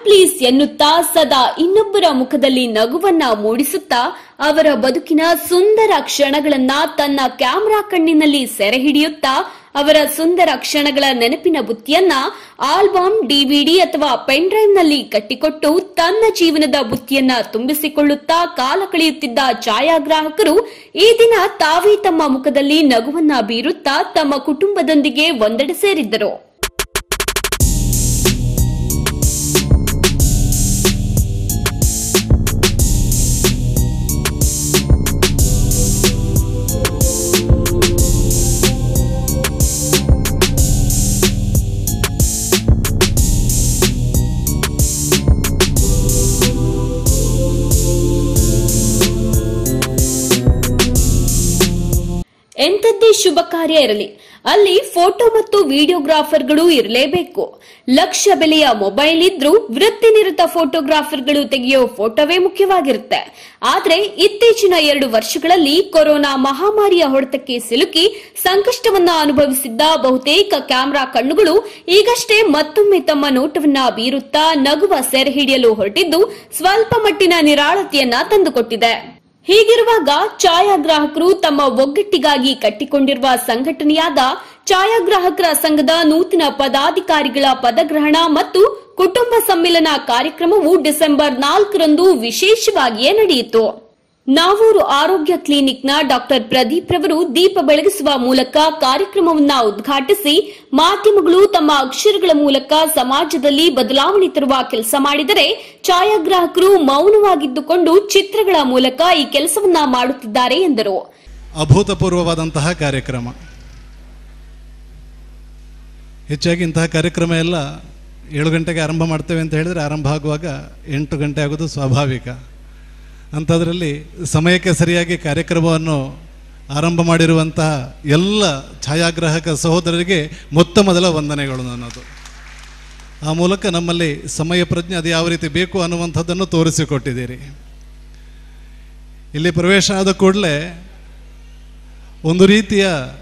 Please ಎನ್ನುತ್ತಾ ಸದಾ ಇನ್ನೊಬ್ಬರ ಮುಖದಲ್ಲಿ ನಗುವನ್ನ ಮೂಡಿಸುತ್ತಾ ಅವರ ಬದುಕಿನ ಸುಂದರ ಕ್ಷಣಗಳನ್ನ ತನ್ನ ಕ್ಯಾಮೆರಾ ಕಣ್ಣಿನಲ್ಲಿ ಸೆರೆ ಹಿಡಿಯುತ್ತಾ ಅವರ ಸುಂದರ ಕ್ಷಣಗಳ ನೆನಪಿನ ಬುತ್ತಿಯನ್ನ ಆಲ್ಬಮ್ ಡಿವಿಡಿ ಅಥವಾ ಪೆನ್ ಡ್ರೈವ್ ನಲ್ಲಿ ಕಟ್ಟಿಕೊಟ್ಟು ತನ್ನ ಜೀವನದ ಬುತ್ತಿಯನ್ನ ತುಂಬಿಸಿಕೊಳ್ಳುತ್ತಾ ಕಾಲ ಕಳೆಯುತ್ತಿದ್ದ ಛಾಯಾಗ್ರಾಹಕರು ಈ ದಿನ ತಾವೇ ತಮ್ಮ ಮುಖದಲ್ಲಿ ನಗುವನ್ನ ಬೀರುತ್ತಾ ತಮ್ಮ ಕುಟುಂಬದೊಂದಿಗೆ ಒಂದೆಡೆ ಸೇರಿದ್ದರು ಎಂಥದ್ದೇ ಶುಭ ಕಾರ್ಯ ಇರಲಿ ಅಲ್ಲಿ ಫೋಟೋ ಮತ್ತು ವಿಡಿಯೋಗ್ರಾಫರ್ಗಳು ಇರಲೇಬೇಕು ಲಕ್ಷ ಬೆಲೆಯ ಮೊಬೈಲ್ ಇದ್ರೂ ವೃತ್ತಿನಿರತ ಫೋಟೋಗ್ರಾಫರ್ಗಳು ತೆಗೆಯೋ ಫೋಟೋವೇ ಮುಖ್ಯವಾಗಿರುತ್ತೆ ಆದ್ರೆ ಇತ್ತೀಚಿನ ಎರಡು ವರ್ಷಗಳಲ್ಲಿ ಕೊರೋನಾ ಮಹಾಮಾರಿಯ ಹೊಡೆತಕ್ಕೆ ಸಿಲುಕಿ ಸಂಕಷ್ಟವನ್ನ ಅನುಭವಿಸಿದ್ದ ಬಹುತೇಕ ಕ್ಯಾಮೆರಾ ಕಣ್ಣುಗಳು ಈಗಷ್ಟೇ ಮತ್ತೊಮ್ಮೆ ತಮ್ಮ ನೋಟವನ್ನ ಬೀರುತ್ತಾ ನಗುವ ಸೆರೆ ಹಿಡಿಯಲು ಹೊರಟಿದ್ದು ಸ್ವಲ್ಪ ಮಟ್ಟಿನ ನಿರಾಳತೆಯನ್ನ ತಂದುಕೊಟ್ಟಿದೆ ಹೀಗಿರುವಾಗ ಛಾಯಾಗ್ರಾಹಕರು ತಮ್ಮ ಒಗ್ಗಟ್ಟಿಗಾಗಿ ಕಟ್ಟಿಕೊಂಡಿರುವ ಸಂಘಟನೆಯಾದ ಛಾಯಾಗ್ರಾಹಕರ ಸಂಘದ ನೂತನ ಪದಾಧಿಕಾರಿಗಳ ಪದಗ್ರಹಣ ಮತ್ತು ಕುಟುಂಬ ಸಮ್ಮಿಲನ ಕಾರ್ಯಕ್ರಮವು ಡಿಸೆಂಬರ್ ನಾಲ್ಕರಂದು ವಿಶೇಷವಾಗಿಯೇ ನಡೆಯಿತು ನಾವೂರು ಆರೋಗ್ಯ ಕ್ಲಿನಿಕ್ನ ಡಾಕ್ಟರ್ ಪ್ರದೀಪ್ ರವರು ದೀಪ ಬೆಳಗಿಸುವ ಮೂಲಕ ಕಾರ್ಯಕ್ರಮವನ್ನ ಉದ್ಘಾಟಿಸಿ ಮಾಧ್ಯಮಗಳು ತಮ್ಮ ಅಕ್ಷರಗಳ ಮೂಲಕ ಸಮಾಜದಲ್ಲಿ ಬದಲಾವಣೆ ತರುವ ಕೆಲಸ ಮಾಡಿದರೆ ಛಾಯಾಗ್ರಾಹಕರು ಮೌನವಾಗಿದ್ದುಕೊಂಡು ಚಿತ್ರಗಳ ಮೂಲಕ ಈ ಕೆಲಸವನ್ನ ಮಾಡುತ್ತಿದ್ದಾರೆ ಎಂದರು ಅಭೂತಪೂರ್ವವಾದಂತಹ ಕಾರ್ಯಕ್ರಮ ಹೆಚ್ಚಾಗಿ ಇಂತಹ ಕಾರ್ಯಕ್ರಮ ಎಲ್ಲ ಏಳು ಗಂಟೆಗೆ ಆರಂಭ ಮಾಡ್ತೇವೆ ಅಂತ ಹೇಳಿದರೆ ಆರಂಭ ಆಗುವಾಗ ಎಂಟು ಗಂಟೆ ಆಗೋದು ಸ್ವಾಭಾವಿಕ ಅಂಥದ್ರಲ್ಲಿ ಸಮಯಕ್ಕೆ ಸರಿಯಾಗಿ ಕಾರ್ಯಕ್ರಮವನ್ನು ಆರಂಭ ಮಾಡಿರುವಂತಹ ಎಲ್ಲ ಛಾಯಾಗ್ರಾಹಕ ಸಹೋದರರಿಗೆ ಮೊತ್ತ ಮೊದಲ ವಂದನೆಗಳು ನನ್ನದು ಆ ಮೂಲಕ ನಮ್ಮಲ್ಲಿ ಸಮಯ ಪ್ರಜ್ಞೆ ಅದು ಯಾವ ರೀತಿ ಬೇಕು ಅನ್ನುವಂಥದ್ದನ್ನು ತೋರಿಸಿಕೊಟ್ಟಿದ್ದೀರಿ ಇಲ್ಲಿ ಪ್ರವೇಶ ಆದ ಕೂಡಲೇ ಒಂದು ರೀತಿಯ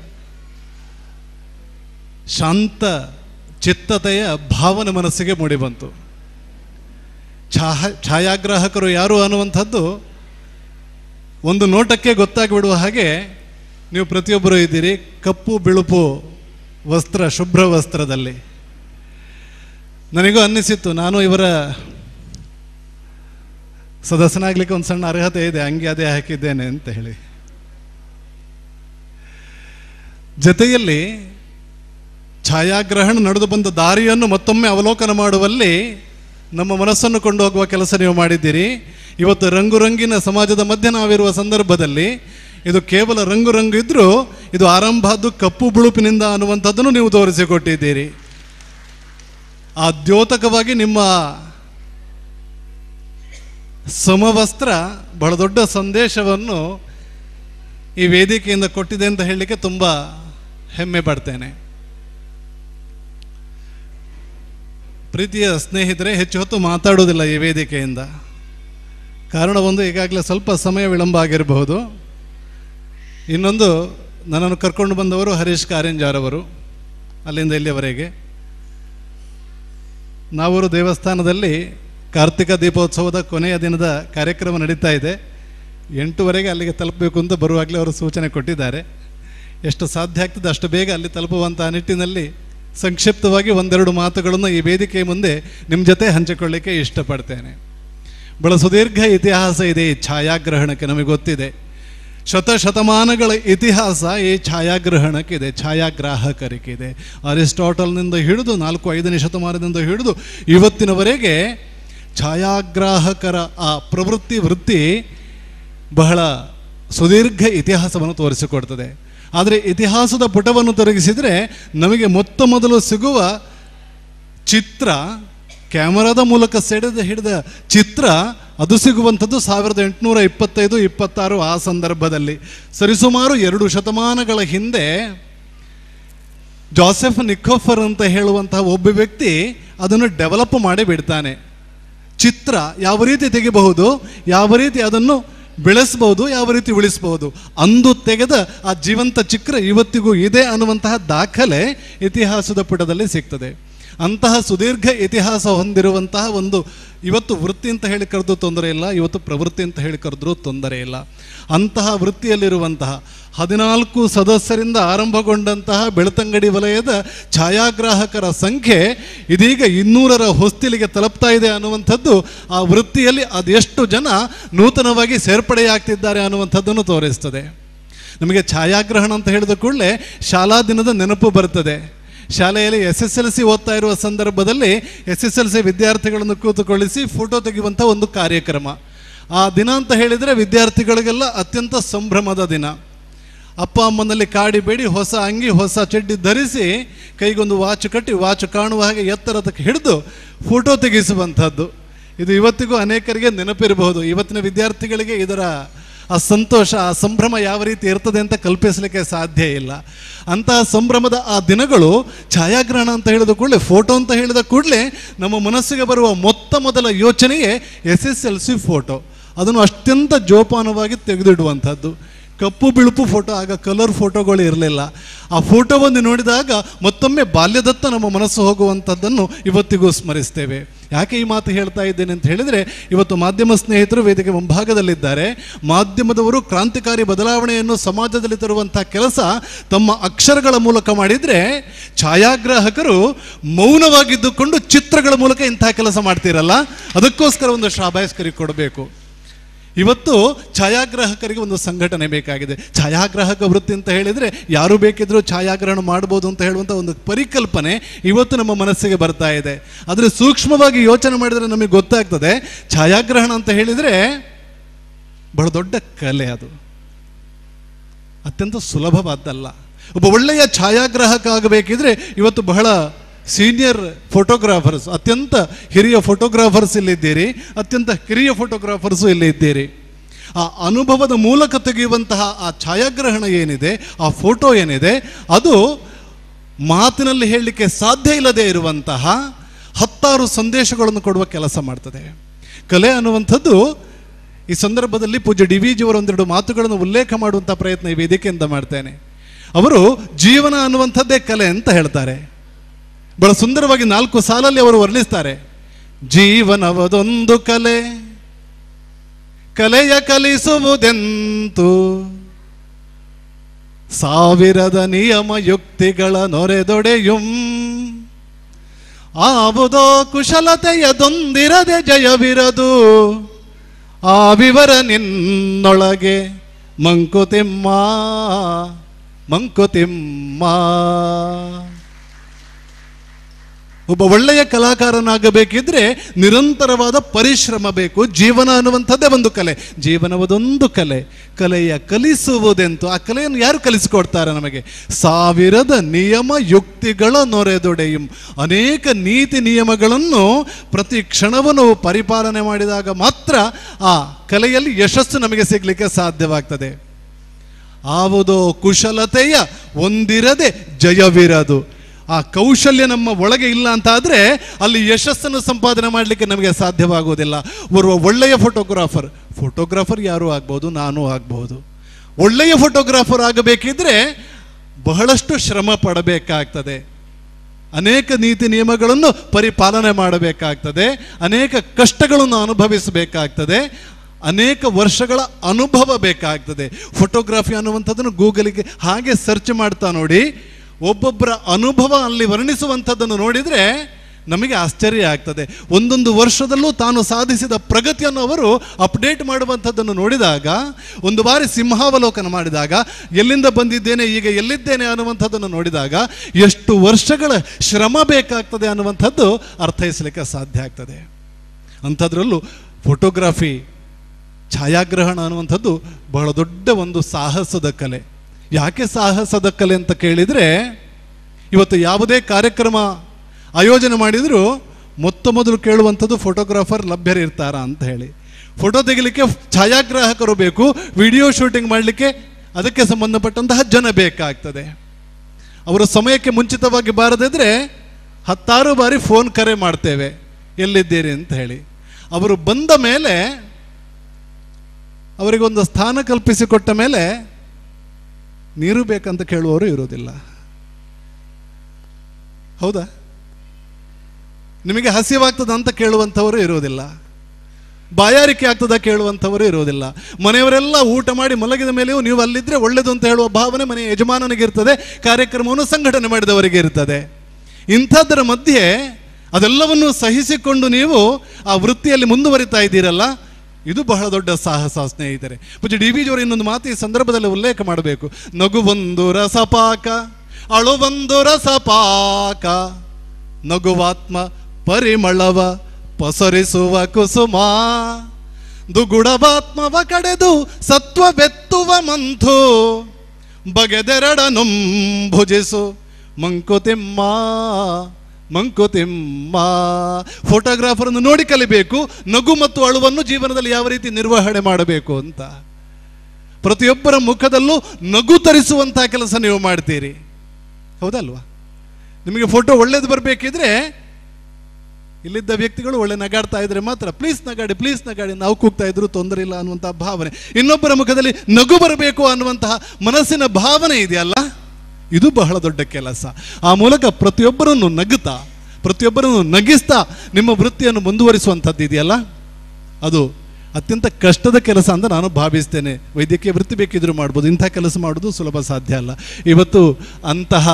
ಶಾಂತ ಚಿತ್ತತೆಯ ಭಾವನೆ ಮನಸ್ಸಿಗೆ ಮೂಡಿಬಂತು ಛಾಹ ಛಾಯಾಗ್ರಾಹಕರು ಯಾರು ಅನ್ನುವಂಥದ್ದು ಒಂದು ನೋಟಕ್ಕೆ ಗೊತ್ತಾಗಿಬಿಡುವ ಹಾಗೆ ನೀವು ಪ್ರತಿಯೊಬ್ಬರು ಇದ್ದೀರಿ ಕಪ್ಪು ಬಿಳುಪು ವಸ್ತ್ರ ಶುಭ್ರ ವಸ್ತ್ರದಲ್ಲಿ ನನಗೂ ಅನ್ನಿಸಿತ್ತು ನಾನು ಇವರ ಸದಸ್ಯನಾಗ್ಲಿಕ್ಕೆ ಒಂದು ಸಣ್ಣ ಅರ್ಹತೆ ಇದೆ ಹಂಗೆ ಅದೇ ಹಾಕಿದ್ದೇನೆ ಅಂತ ಹೇಳಿ ಜೊತೆಯಲ್ಲಿ ಛಾಯಾಗ್ರಹಣ ನಡೆದು ಬಂದ ದಾರಿಯನ್ನು ಮತ್ತೊಮ್ಮೆ ಅವಲೋಕನ ಮಾಡುವಲ್ಲಿ ನಮ್ಮ ಮನಸ್ಸನ್ನು ಕೊಂಡು ಹೋಗುವ ಕೆಲಸ ನೀವು ಮಾಡಿದ್ದೀರಿ ಇವತ್ತು ರಂಗು ರಂಗಿನ ಸಮಾಜದ ಮಧ್ಯೆ ನಾವಿರುವ ಸಂದರ್ಭದಲ್ಲಿ ಇದು ಕೇವಲ ರಂಗು ರಂಗು ಇದ್ರೂ ಇದು ಆರಂಭ ಆದ್ದು ಕಪ್ಪು ಬಿಳುಪಿನಿಂದ ಅನ್ನುವಂಥದ್ದನ್ನು ನೀವು ತೋರಿಸಿಕೊಟ್ಟಿದ್ದೀರಿ ಆ ದ್ಯೋತಕವಾಗಿ ನಿಮ್ಮ ಸಮವಸ್ತ್ರ ಬಹಳ ದೊಡ್ಡ ಸಂದೇಶವನ್ನು ಈ ವೇದಿಕೆಯಿಂದ ಕೊಟ್ಟಿದೆ ಅಂತ ಹೇಳಲಿಕ್ಕೆ ತುಂಬ ಹೆಮ್ಮೆ ಪಡ್ತೇನೆ ಪ್ರೀತಿಯ ಸ್ನೇಹಿತರೆ ಹೆಚ್ಚು ಹೊತ್ತು ಮಾತಾಡೋದಿಲ್ಲ ಈ ವೇದಿಕೆಯಿಂದ ಕಾರಣ ಒಂದು ಈಗಾಗಲೇ ಸ್ವಲ್ಪ ಸಮಯ ವಿಳಂಬ ಆಗಿರಬಹುದು ಇನ್ನೊಂದು ನನ್ನನ್ನು ಕರ್ಕೊಂಡು ಬಂದವರು ಹರೀಶ್ ಕಾರಂಜಾರವರು ಅಲ್ಲಿಂದ ಇಲ್ಲಿಯವರೆಗೆ ನಾವೂರು ದೇವಸ್ಥಾನದಲ್ಲಿ ಕಾರ್ತಿಕ ದೀಪೋತ್ಸವದ ಕೊನೆಯ ದಿನದ ಕಾರ್ಯಕ್ರಮ ನಡೀತಾ ಇದೆ ಎಂಟುವರೆಗೆ ಅಲ್ಲಿಗೆ ತಲುಪಬೇಕು ಅಂತ ಬರುವಾಗಲೇ ಅವರು ಸೂಚನೆ ಕೊಟ್ಟಿದ್ದಾರೆ ಎಷ್ಟು ಸಾಧ್ಯ ಆಗ್ತದೆ ಅಷ್ಟು ಬೇಗ ಅಲ್ಲಿ ತಲುಪುವಂಥ ನಿಟ್ಟಿನಲ್ಲಿ ಸಂಕ್ಷಿಪ್ತವಾಗಿ ಒಂದೆರಡು ಮಾತುಗಳನ್ನು ಈ ವೇದಿಕೆಯ ಮುಂದೆ ನಿಮ್ಮ ಜೊತೆ ಹಂಚಿಕೊಳ್ಳಿಕ್ಕೆ ಇಷ್ಟಪಡ್ತೇನೆ ಬಹಳ ಸುದೀರ್ಘ ಇತಿಹಾಸ ಇದೆ ಈ ಛಾಯಾಗ್ರಹಣಕ್ಕೆ ನಮಗೆ ಗೊತ್ತಿದೆ ಶತಶತಮಾನಗಳ ಇತಿಹಾಸ ಈ ಛಾಯಾಗ್ರಹಣಕ್ಕಿದೆ ಛಾಯಾಗ್ರಾಹಕರಿಗಿದೆ ಅರಿಸ್ಟಾಟಲ್ನಿಂದ ಹಿಡಿದು ನಾಲ್ಕು ಐದನೇ ಶತಮಾನದಿಂದ ಹಿಡಿದು ಇವತ್ತಿನವರೆಗೆ ಛಾಯಾಗ್ರಾಹಕರ ಆ ಪ್ರವೃತ್ತಿ ವೃತ್ತಿ ಬಹಳ ಸುದೀರ್ಘ ಇತಿಹಾಸವನ್ನು ತೋರಿಸಿಕೊಡ್ತದೆ ಆದರೆ ಇತಿಹಾಸದ ಪುಟವನ್ನು ತೊರಗಿಸಿದರೆ ನಮಗೆ ಮೊತ್ತ ಮೊದಲು ಸಿಗುವ ಚಿತ್ರ ಕ್ಯಾಮರಾದ ಮೂಲಕ ಸೆಳೆದು ಹಿಡಿದ ಚಿತ್ರ ಅದು ಸಿಗುವಂಥದ್ದು ಸಾವಿರದ ಎಂಟುನೂರ ಇಪ್ಪತ್ತೈದು ಇಪ್ಪತ್ತಾರು ಆ ಸಂದರ್ಭದಲ್ಲಿ ಸರಿಸುಮಾರು ಎರಡು ಶತಮಾನಗಳ ಹಿಂದೆ ಜಾಸೆಫ್ ನಿಕೋಫರ್ ಅಂತ ಹೇಳುವಂತಹ ಒಬ್ಬ ವ್ಯಕ್ತಿ ಅದನ್ನು ಡೆವಲಪ್ ಮಾಡಿ ಬಿಡ್ತಾನೆ ಚಿತ್ರ ಯಾವ ರೀತಿ ತೆಗಿಬಹುದು ಯಾವ ರೀತಿ ಅದನ್ನು ಬೆಳೆಸಬಹುದು ಯಾವ ರೀತಿ ಉಳಿಸಬಹುದು ಅಂದು ತೆಗೆದ ಆ ಜೀವಂತ ಚಿತ್ರ ಇವತ್ತಿಗೂ ಇದೆ ಅನ್ನುವಂತಹ ದಾಖಲೆ ಇತಿಹಾಸದ ಪುಟದಲ್ಲಿ ಸಿಗ್ತದೆ ಅಂತಹ ಸುದೀರ್ಘ ಇತಿಹಾಸ ಹೊಂದಿರುವಂತಹ ಒಂದು ಇವತ್ತು ವೃತ್ತಿ ಅಂತ ಹೇಳಿ ಕರೆದು ತೊಂದರೆ ಇಲ್ಲ ಇವತ್ತು ಪ್ರವೃತ್ತಿ ಅಂತ ಹೇಳಿ ಕರೆದ್ರೂ ತೊಂದರೆ ಇಲ್ಲ ಅಂತಹ ವೃತ್ತಿಯಲ್ಲಿರುವಂತಹ ಹದಿನಾಲ್ಕು ಸದಸ್ಯರಿಂದ ಆರಂಭಗೊಂಡಂತಹ ಬೆಳ್ತಂಗಡಿ ವಲಯದ ಛಾಯಾಗ್ರಾಹಕರ ಸಂಖ್ಯೆ ಇದೀಗ ಇನ್ನೂರರ ಹೊಸ್ತಿಲಿಗೆ ತಲುಪ್ತಾ ಇದೆ ಅನ್ನುವಂಥದ್ದು ಆ ವೃತ್ತಿಯಲ್ಲಿ ಅದೆಷ್ಟು ಜನ ನೂತನವಾಗಿ ಸೇರ್ಪಡೆಯಾಗ್ತಿದ್ದಾರೆ ಅನ್ನುವಂಥದ್ದನ್ನು ತೋರಿಸ್ತದೆ ನಮಗೆ ಛಾಯಾಗ್ರಹಣ ಅಂತ ಹೇಳಿದ ಕೂಡಲೇ ಶಾಲಾ ದಿನದ ನೆನಪು ಬರ್ತದೆ ಶಾಲೆಯಲ್ಲಿ ಎಸ್ ಎಸ್ ಎಲ್ ಸಿ ಓದ್ತಾ ಇರುವ ಸಂದರ್ಭದಲ್ಲಿ ಎಸ್ ಎಸ್ ಎಲ್ ಸಿ ವಿದ್ಯಾರ್ಥಿಗಳನ್ನು ಕೂತುಕೊಳ್ಳಿಸಿ ಫೋಟೋ ತೆಗೆಯುವಂಥ ಒಂದು ಕಾರ್ಯಕ್ರಮ ಆ ದಿನ ಅಂತ ಹೇಳಿದರೆ ವಿದ್ಯಾರ್ಥಿಗಳಿಗೆಲ್ಲ ಅತ್ಯಂತ ಸಂಭ್ರಮದ ದಿನ ಅಪ್ಪ ಅಮ್ಮನಲ್ಲಿ ಕಾಡಿ ಬೇಡಿ ಹೊಸ ಅಂಗಿ ಹೊಸ ಚಡ್ಡಿ ಧರಿಸಿ ಕೈಗೊಂದು ವಾಚ್ ಕಟ್ಟಿ ವಾಚ್ ಕಾಣುವ ಹಾಗೆ ಎತ್ತರದಕ್ಕೆ ಹಿಡಿದು ಫೋಟೋ ತೆಗೆಸುವಂಥದ್ದು ಇದು ಇವತ್ತಿಗೂ ಅನೇಕರಿಗೆ ನೆನಪಿರಬಹುದು ಇವತ್ತಿನ ವಿದ್ಯಾರ್ಥಿಗಳಿಗೆ ಇದರ ಆ ಸಂತೋಷ ಆ ಸಂಭ್ರಮ ಯಾವ ರೀತಿ ಇರ್ತದೆ ಅಂತ ಕಲ್ಪಿಸಲಿಕ್ಕೆ ಸಾಧ್ಯ ಇಲ್ಲ ಅಂತಹ ಸಂಭ್ರಮದ ಆ ದಿನಗಳು ಛಾಯಾಗ್ರಹಣ ಅಂತ ಹೇಳಿದ ಕೂಡಲೇ ಫೋಟೋ ಅಂತ ಹೇಳಿದ ಕೂಡಲೇ ನಮ್ಮ ಮನಸ್ಸಿಗೆ ಬರುವ ಮೊತ್ತ ಮೊದಲ ಯೋಚನೆಯೇ S S L C photo ಅದನ್ನು ಅತ್ಯಂತ ಜೋಪಾನವಾಗಿ ತೆಗೆದಿಡುವಂಥದ್ದು ಕಪ್ಪು ಬಿಳುಪು ಫೋಟೋ ಆಗ ಕಲರ್ ಫೋಟೋಗಳು ಇರಲಿಲ್ಲ ಆ ಫೋಟೋವನ್ನು ನೋಡಿದಾಗ ಮತ್ತೊಮ್ಮೆ ಬಾಲ್ಯದತ್ತ ನಮ್ಮ ಮನಸ್ಸು ಹೋಗುವಂಥದ್ದನ್ನು ಇವತ್ತಿಗೂ ಸ್ಮರಿಸ್ತೇವೆ ಯಾಕೆ ಈ ಮಾತು ಹೇಳ್ತಾ ಇದ್ದೇನೆ ಅಂತ ಹೇಳಿದರೆ ಇವತ್ತು ಮಾಧ್ಯಮ ಸ್ನೇಹಿತರು ವೇದಿಕೆ ಮುಂಭಾಗದಲ್ಲಿದ್ದಾರೆ ಮಾಧ್ಯಮದವರು ಕ್ರಾಂತಿಕಾರಿ ಬದಲಾವಣೆಯನ್ನು ಸಮಾಜದಲ್ಲಿ ತರುವಂಥ ಕೆಲಸ ತಮ್ಮ ಅಕ್ಷರಗಳ ಮೂಲಕ ಮಾಡಿದರೆ ಛಾಯಾಗ್ರಾಹಕರು ಮೌನವಾಗಿದ್ದುಕೊಂಡು ಚಿತ್ರಗಳ ಮೂಲಕ ಇಂತಹ ಕೆಲಸ ಮಾಡ್ತೀರಲ್ಲ ಅದಕ್ಕೋಸ್ಕರ ಒಂದು ಶಾಬಾಯಸ್ಕರಿ ಕೊಡಬೇಕು ಇವತ್ತು ಛಾಯಾಗ್ರಾಹಕರಿಗೆ ಒಂದು ಸಂಘಟನೆ ಬೇಕಾಗಿದೆ ಛಾಯಾಗ್ರಾಹಕ ವೃತ್ತಿ ಅಂತ ಹೇಳಿದರೆ ಯಾರು ಬೇಕಿದ್ರೂ ಛಾಯಾಗ್ರಹಣ ಮಾಡ್ಬೋದು ಅಂತ ಹೇಳುವಂಥ ಒಂದು ಪರಿಕಲ್ಪನೆ ಇವತ್ತು ನಮ್ಮ ಮನಸ್ಸಿಗೆ ಬರ್ತಾ ಇದೆ ಆದರೆ ಸೂಕ್ಷ್ಮವಾಗಿ ಯೋಚನೆ ಮಾಡಿದರೆ ನಮಗೆ ಗೊತ್ತಾಗ್ತದೆ ಛಾಯಾಗ್ರಹಣ ಅಂತ ಹೇಳಿದರೆ ಬಹಳ ದೊಡ್ಡ ಕಲೆ ಅದು ಅತ್ಯಂತ ಸುಲಭವಾದ್ದಲ್ಲ ಒಬ್ಬ ಒಳ್ಳೆಯ ಛಾಯಾಗ್ರಾಹಕ ಆಗಬೇಕಿದ್ರೆ ಇವತ್ತು ಬಹಳ ಸೀನಿಯರ್ ಫೋಟೋಗ್ರಾಫರ್ಸ್ ಅತ್ಯಂತ ಹಿರಿಯ ಫೋಟೋಗ್ರಾಫರ್ಸ್ ಇಲ್ಲಿದ್ದೀರಿ ಅತ್ಯಂತ ಕಿರಿಯ ಫೋಟೋಗ್ರಾಫರ್ಸು ಇಲ್ಲಿ ಇದ್ದೀರಿ ಆ ಅನುಭವದ ಮೂಲಕ ತೆಗೆಯುವಂತಹ ಆ ಛಾಯಾಗ್ರಹಣ ಏನಿದೆ ಆ ಫೋಟೋ ಏನಿದೆ ಅದು ಮಾತಿನಲ್ಲಿ ಹೇಳಲಿಕ್ಕೆ ಸಾಧ್ಯ ಇಲ್ಲದೆ ಇರುವಂತಹ ಹತ್ತಾರು ಸಂದೇಶಗಳನ್ನು ಕೊಡುವ ಕೆಲಸ ಮಾಡ್ತದೆ ಕಲೆ ಅನ್ನುವಂಥದ್ದು ಈ ಸಂದರ್ಭದಲ್ಲಿ ಪೂಜ್ಯ ಡಿ ವಿ ಜಿಯವರ ಒಂದೆರಡು ಮಾತುಗಳನ್ನು ಉಲ್ಲೇಖ ಮಾಡುವಂಥ ಪ್ರಯತ್ನ ಈ ವೇದಿಕೆಯಿಂದ ಮಾಡ್ತೇನೆ ಅವರು ಜೀವನ ಅನ್ನುವಂಥದ್ದೇ ಕಲೆ ಅಂತ ಹೇಳ್ತಾರೆ ಬಹಳ ಸುಂದರವಾಗಿ ನಾಲ್ಕು ಸಾಲಲ್ಲಿ ಅವರು ವರ್ಣಿಸ್ತಾರೆ ಜೀವನವದೊಂದು ಕಲೆ ಕಲೆಯ ಕಲಿಸುವುದೆಂತು ಸಾವಿರದ ನಿಯಮ ಯುಕ್ತಿಗಳ ನೊರೆದೊಡೆಯುಂ ಆವುದೋ ಕುಶಲತೆಯದೊಂದಿರದೆ ಜಯವಿರದು ಆ ವಿವರ ನಿನ್ನೊಳಗೆ ಮಂಕುತಿಮ್ಮ ಮಂಕುತಿಮ್ಮ ಒಬ್ಬ ಒಳ್ಳೆಯ ಕಲಾಕಾರನಾಗಬೇಕಿದ್ರೆ ನಿರಂತರವಾದ ಪರಿಶ್ರಮ ಬೇಕು ಜೀವನ ಅನ್ನುವಂಥದ್ದೇ ಒಂದು ಕಲೆ ಜೀವನವದೊಂದು ಕಲೆ ಕಲೆಯ ಕಲಿಸುವುದೆಂತು ಆ ಕಲೆಯನ್ನು ಯಾರು ಕಲಿಸಿಕೊಡ್ತಾರೆ ನಮಗೆ ಸಾವಿರದ ನಿಯಮ ಯುಕ್ತಿಗಳ ನೊರೆದೊಡೆಯುಂ ಅನೇಕ ನೀತಿ ನಿಯಮಗಳನ್ನು ಪ್ರತಿ ಕ್ಷಣವನ್ನು ಪರಿಪಾಲನೆ ಮಾಡಿದಾಗ ಮಾತ್ರ ಆ ಕಲೆಯಲ್ಲಿ ಯಶಸ್ಸು ನಮಗೆ ಸಿಗಲಿಕ್ಕೆ ಸಾಧ್ಯವಾಗ್ತದೆ ಆವುದೋ ಕುಶಲತೆಯ ಒಂದಿರದೆ ಜಯವಿರದು ಆ ಕೌಶಲ್ಯ ನಮ್ಮ ಒಳಗೆ ಇಲ್ಲ ಅಂತ ಆದರೆ ಅಲ್ಲಿ ಯಶಸ್ಸನ್ನು ಸಂಪಾದನೆ ಮಾಡಲಿಕ್ಕೆ ನಮಗೆ ಸಾಧ್ಯವಾಗುವುದಿಲ್ಲ ಓರ್ವ ಒಳ್ಳೆಯ ಫೋಟೋಗ್ರಾಫರ್ ಫೋಟೋಗ್ರಾಫರ್ ಯಾರು ಆಗ್ಬೋದು ನಾನು ಆಗ್ಬೋದು ಒಳ್ಳೆಯ ಫೋಟೋಗ್ರಾಫರ್ ಆಗಬೇಕಿದ್ರೆ ಬಹಳಷ್ಟು ಶ್ರಮ ಪಡಬೇಕಾಗ್ತದೆ ಅನೇಕ ನೀತಿ ನಿಯಮಗಳನ್ನು ಪರಿಪಾಲನೆ ಮಾಡಬೇಕಾಗ್ತದೆ ಅನೇಕ ಕಷ್ಟಗಳನ್ನು ಅನುಭವಿಸಬೇಕಾಗ್ತದೆ ಅನೇಕ ವರ್ಷಗಳ ಅನುಭವ ಬೇಕಾಗ್ತದೆ ಫೋಟೋಗ್ರಫಿ ಅನ್ನುವಂಥದ್ದನ್ನು ಗೂಗಲಿಗೆ ಹಾಗೆ ಸರ್ಚ್ ಮಾಡ್ತಾ ನೋಡಿ ಒಬ್ಬೊಬ್ಬರ ಅನುಭವ ಅಲ್ಲಿ ವರ್ಣಿಸುವಂಥದ್ದನ್ನು ನೋಡಿದರೆ ನಮಗೆ ಆಶ್ಚರ್ಯ ಆಗ್ತದೆ ಒಂದೊಂದು ವರ್ಷದಲ್ಲೂ ತಾನು ಸಾಧಿಸಿದ ಪ್ರಗತಿಯನ್ನು ಅವರು ಅಪ್ಡೇಟ್ ಮಾಡುವಂಥದ್ದನ್ನು ನೋಡಿದಾಗ ಒಂದು ಬಾರಿ ಸಿಂಹಾವಲೋಕನ ಮಾಡಿದಾಗ ಎಲ್ಲಿಂದ ಬಂದಿದ್ದೇನೆ ಈಗ ಎಲ್ಲಿದ್ದೇನೆ ಅನ್ನುವಂಥದ್ದನ್ನು ನೋಡಿದಾಗ ಎಷ್ಟು ವರ್ಷಗಳ ಶ್ರಮ ಬೇಕಾಗ್ತದೆ ಅನ್ನುವಂಥದ್ದು ಅರ್ಥೈಸಲಿಕ್ಕೆ ಸಾಧ್ಯ ಆಗ್ತದೆ ಅಂಥದ್ರಲ್ಲೂ ಫೋಟೋಗ್ರಫಿ ಛಾಯಾಗ್ರಹಣ ಅನ್ನುವಂಥದ್ದು ಬಹಳ ದೊಡ್ಡ ಒಂದು ಸಾಹಸದ ಕಲೆ ಯಾಕೆ ಸಾಹಸದ ಕಲೆ ಅಂತ ಕೇಳಿದರೆ ಇವತ್ತು ಯಾವುದೇ ಕಾರ್ಯಕ್ರಮ ಆಯೋಜನೆ ಮಾಡಿದರೂ ಮೊತ್ತ ಮೊದಲು ಕೇಳುವಂಥದ್ದು ಫೋಟೋಗ್ರಾಫರ್ ಲಭ್ಯರಿರ್ತಾರಾ ಅಂತ ಹೇಳಿ ಫೋಟೋ ತೆಗಿಲಿಕ್ಕೆ ಛಾಯಾಗ್ರಾಹಕರು ಬೇಕು ವಿಡಿಯೋ ಶೂಟಿಂಗ್ ಮಾಡಲಿಕ್ಕೆ ಅದಕ್ಕೆ ಸಂಬಂಧಪಟ್ಟಂತಹ ಜನ ಬೇಕಾಗ್ತದೆ ಅವರು ಸಮಯಕ್ಕೆ ಮುಂಚಿತವಾಗಿ ಬಾರದಿದ್ರೆ ಹತ್ತಾರು ಬಾರಿ ಫೋನ್ ಕರೆ ಮಾಡ್ತೇವೆ ಎಲ್ಲಿದ್ದೀರಿ ಅಂತ ಹೇಳಿ ಅವರು ಬಂದ ಮೇಲೆ ಅವರಿಗೊಂದು ಸ್ಥಾನ ಕಲ್ಪಿಸಿಕೊಟ್ಟ ಮೇಲೆ ನೀರು ಬೇಕಂತ ಕೇಳುವವರು ಇರೋದಿಲ್ಲ ಹೌದಾ ನಿಮಗೆ ಹಸಿವಾಗ್ತದ ಅಂತ ಕೇಳುವಂಥವರು ಇರುವುದಿಲ್ಲ ಬಾಯಾರಿಕೆ ಆಗ್ತದ ಕೇಳುವಂಥವರು ಇರುವುದಿಲ್ಲ ಮನೆಯವರೆಲ್ಲ ಊಟ ಮಾಡಿ ಮಲಗಿದ ಮೇಲೆಯೂ ನೀವು ಅಲ್ಲಿದ್ದರೆ ಒಳ್ಳೆಯದು ಅಂತ ಹೇಳುವ ಭಾವನೆ ಮನೆಯ ಯಜಮಾನನಿಗೆ ಇರ್ತದೆ ಕಾರ್ಯಕ್ರಮವನ್ನು ಸಂಘಟನೆ ಮಾಡಿದವರಿಗೆ ಇರ್ತದೆ ಇಂಥದ್ದರ ಮಧ್ಯೆ ಅದೆಲ್ಲವನ್ನು ಸಹಿಸಿಕೊಂಡು ನೀವು ಆ ವೃತ್ತಿಯಲ್ಲಿ ಮುಂದುವರಿತಾ ಇದ್ದೀರಲ್ಲ ಇದು ಬಹಳ ದೊಡ್ಡ ಸಾಹಸ ಸ್ನೇಹಿತರೆ ಪೂಜೆ ಡಿ ವಿ ಜಿಯವರು ಇನ್ನೊಂದು ಮಾತು ಈ ಸಂದರ್ಭದಲ್ಲಿ ಉಲ್ಲೇಖ ಮಾಡಬೇಕು ನಗುವೊಂದು ರಸಪಾಕ ಅಳುವೊಂದು ರಸಪಾಕ ನಗುವಾತ್ಮ ಪರಿಮಳವ ಪಸರಿಸುವ ಕುಸುಮ ದುಗುಡವಾತ್ಮವ ಕಡೆದು ಸತ್ವವೆತ್ತುವ ಮಂಥು ಬಗೆದೆರಡನುಂ ಭುಜಿಸು ಮಂಕುತಿಮ್ಮ ಮಂಕುತಿಮ್ಮ ಫೋಟೋಗ್ರಾಫರನ್ನು ನೋಡಿ ಕಲಿಬೇಕು ನಗು ಮತ್ತು ಅಳುವನ್ನು ಜೀವನದಲ್ಲಿ ಯಾವ ರೀತಿ ನಿರ್ವಹಣೆ ಮಾಡಬೇಕು ಅಂತ ಪ್ರತಿಯೊಬ್ಬರ ಮುಖದಲ್ಲೂ ನಗು ತರಿಸುವಂತಹ ಕೆಲಸ ನೀವು ಮಾಡ್ತೀರಿ ಹೌದಲ್ವಾ ನಿಮಗೆ ಫೋಟೋ ಒಳ್ಳೇದು ಬರಬೇಕಿದ್ರೆ ಇಲ್ಲಿದ್ದ ವ್ಯಕ್ತಿಗಳು ಒಳ್ಳೆ ನಗಾಡ್ತಾ ಇದ್ರೆ ಮಾತ್ರ ಪ್ಲೀಸ್ ನಗಾಡಿ ಪ್ಲೀಸ್ ನಗಾಡಿ ನಾವು ಕೂಗ್ತಾ ಇದ್ರು ತೊಂದರೆ ಇಲ್ಲ ಅನ್ನುವಂತಹ ಭಾವನೆ ಇನ್ನೊಬ್ಬರ ಮುಖದಲ್ಲಿ ನಗು ಬರಬೇಕು ಅನ್ನುವಂತಹ ಮನಸ್ಸಿನ ಭಾವನೆ ಇದೆಯಲ್ಲ ಇದು ಬಹಳ ದೊಡ್ಡ ಕೆಲಸ ಆ ಮೂಲಕ ಪ್ರತಿಯೊಬ್ಬರನ್ನು ನಗುತ್ತಾ ಪ್ರತಿಯೊಬ್ಬರನ್ನು ನಗಿಸ್ತಾ ನಿಮ್ಮ ವೃತ್ತಿಯನ್ನು ಮುಂದುವರಿಸುವಂಥದ್ದು ಇದೆಯಲ್ಲ ಅದು ಅತ್ಯಂತ ಕಷ್ಟದ ಕೆಲಸ ಅಂತ ನಾನು ಭಾವಿಸ್ತೇನೆ ವೈದ್ಯಕೀಯ ವೃತ್ತಿ ಬೇಕಿದ್ರೂ ಮಾಡ್ಬೋದು ಇಂಥ ಕೆಲಸ ಮಾಡೋದು ಸುಲಭ ಸಾಧ್ಯ ಅಲ್ಲ ಇವತ್ತು ಅಂತಹ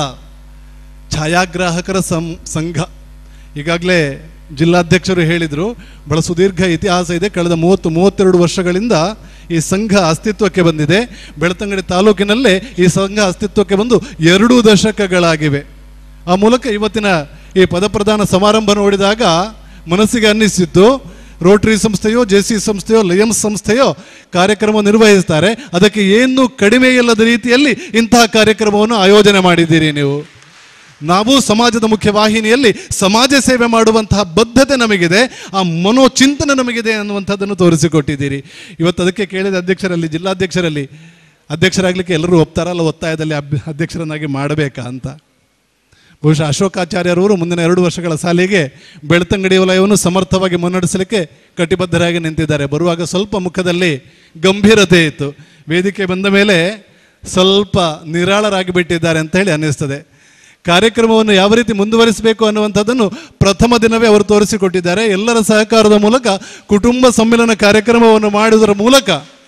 ಛಾಯಾಗ್ರಾಹಕರ ಸಂ ಸಂಘ ಈಗಾಗಲೇ ಜಿಲ್ಲಾಧ್ಯಕ್ಷರು ಹೇಳಿದರು ಬಹಳ ಸುದೀರ್ಘ ಇತಿಹಾಸ ಇದೆ ಕಳೆದ ಮೂವತ್ತು ಮೂವತ್ತೆರಡು ವರ್ಷಗಳಿಂದ ಈ ಸಂಘ ಅಸ್ತಿತ್ವಕ್ಕೆ ಬಂದಿದೆ ಬೆಳ್ತಂಗಡಿ ತಾಲೂಕಿನಲ್ಲೇ ಈ ಸಂಘ ಅಸ್ತಿತ್ವಕ್ಕೆ ಬಂದು ಎರಡೂ ದಶಕಗಳಾಗಿವೆ ಆ ಮೂಲಕ ಇವತ್ತಿನ ಈ ಪದಪ್ರದಾನ ಸಮಾರಂಭ ನೋಡಿದಾಗ ಮನಸ್ಸಿಗೆ ಅನ್ನಿಸಿತ್ತು ರೋಟರಿ ಸಂಸ್ಥೆಯೋ ಜೆ ಸಿ ಸಂಸ್ಥೆಯೋ ಲಯಮ್ಸ್ ಸಂಸ್ಥೆಯೋ ಕಾರ್ಯಕ್ರಮ ನಿರ್ವಹಿಸ್ತಾರೆ ಅದಕ್ಕೆ ಏನು ಕಡಿಮೆ ಇಲ್ಲದ ರೀತಿಯಲ್ಲಿ ಇಂತಹ ಕಾರ್ಯಕ್ರಮವನ್ನು ಆಯೋಜನೆ ಮಾಡಿದ್ದೀರಿ ನೀವು ನಾವು ಸಮಾಜದ ಮುಖ್ಯ ವಾಹಿನಿಯಲ್ಲಿ ಸಮಾಜ ಸೇವೆ ಮಾಡುವಂತಹ ಬದ್ಧತೆ ನಮಗಿದೆ ಆ ಮನೋಚಿಂತನೆ ನಮಗಿದೆ ಅನ್ನುವಂಥದ್ದನ್ನು ತೋರಿಸಿಕೊಟ್ಟಿದ್ದೀರಿ ಇವತ್ತು ಅದಕ್ಕೆ ಕೇಳಿದ ಅಧ್ಯಕ್ಷರಲ್ಲಿ ಜಿಲ್ಲಾಧ್ಯಕ್ಷರಲ್ಲಿ ಅಧ್ಯಕ್ಷರಾಗಲಿಕ್ಕೆ ಎಲ್ಲರೂ ಒಪ್ತಾರಲ್ಲ ಒತ್ತಾಯದಲ್ಲಿ ಅಭ್ಯ ಅಧ್ಯಕ್ಷರನ್ನಾಗಿ ಮಾಡಬೇಕಾ ಅಂತ ಬಹುಶಃ ಅಶೋಕಾಚಾರ್ಯರವರು ಮುಂದಿನ ಎರಡು ವರ್ಷಗಳ ಸಾಲಿಗೆ ಬೆಳ್ತಂಗಡಿ ವಲಯವನ್ನು ಸಮರ್ಥವಾಗಿ ಮುನ್ನಡೆಸಲಿಕ್ಕೆ ಕಟಿಬದ್ಧರಾಗಿ ನಿಂತಿದ್ದಾರೆ ಬರುವಾಗ ಸ್ವಲ್ಪ ಮುಖದಲ್ಲಿ ಗಂಭೀರತೆ ಇತ್ತು ವೇದಿಕೆ ಬಂದ ಮೇಲೆ ಸ್ವಲ್ಪ ನಿರಾಳರಾಗಿ ಬಿಟ್ಟಿದ್ದಾರೆ ಅಂತ ಹೇಳಿ ಅನ್ನಿಸ್ತದೆ ಕಾರ್ಯಕ್ರಮವನ್ನು ಯಾವ ರೀತಿ ಮುಂದುವರಿಸಬೇಕು ಅನ್ನುವಂಥದ್ದನ್ನು ಪ್ರಥಮ ದಿನವೇ ಅವರು ತೋರಿಸಿಕೊಟ್ಟಿದ್ದಾರೆ ಎಲ್ಲರ ಸಹಕಾರದ ಮೂಲಕ ಕುಟುಂಬ ಸಮ್ಮಿಲನ ಕಾರ್ಯಕ್ರಮವನ್ನು ಮಾಡುವುದರ ಮೂಲಕ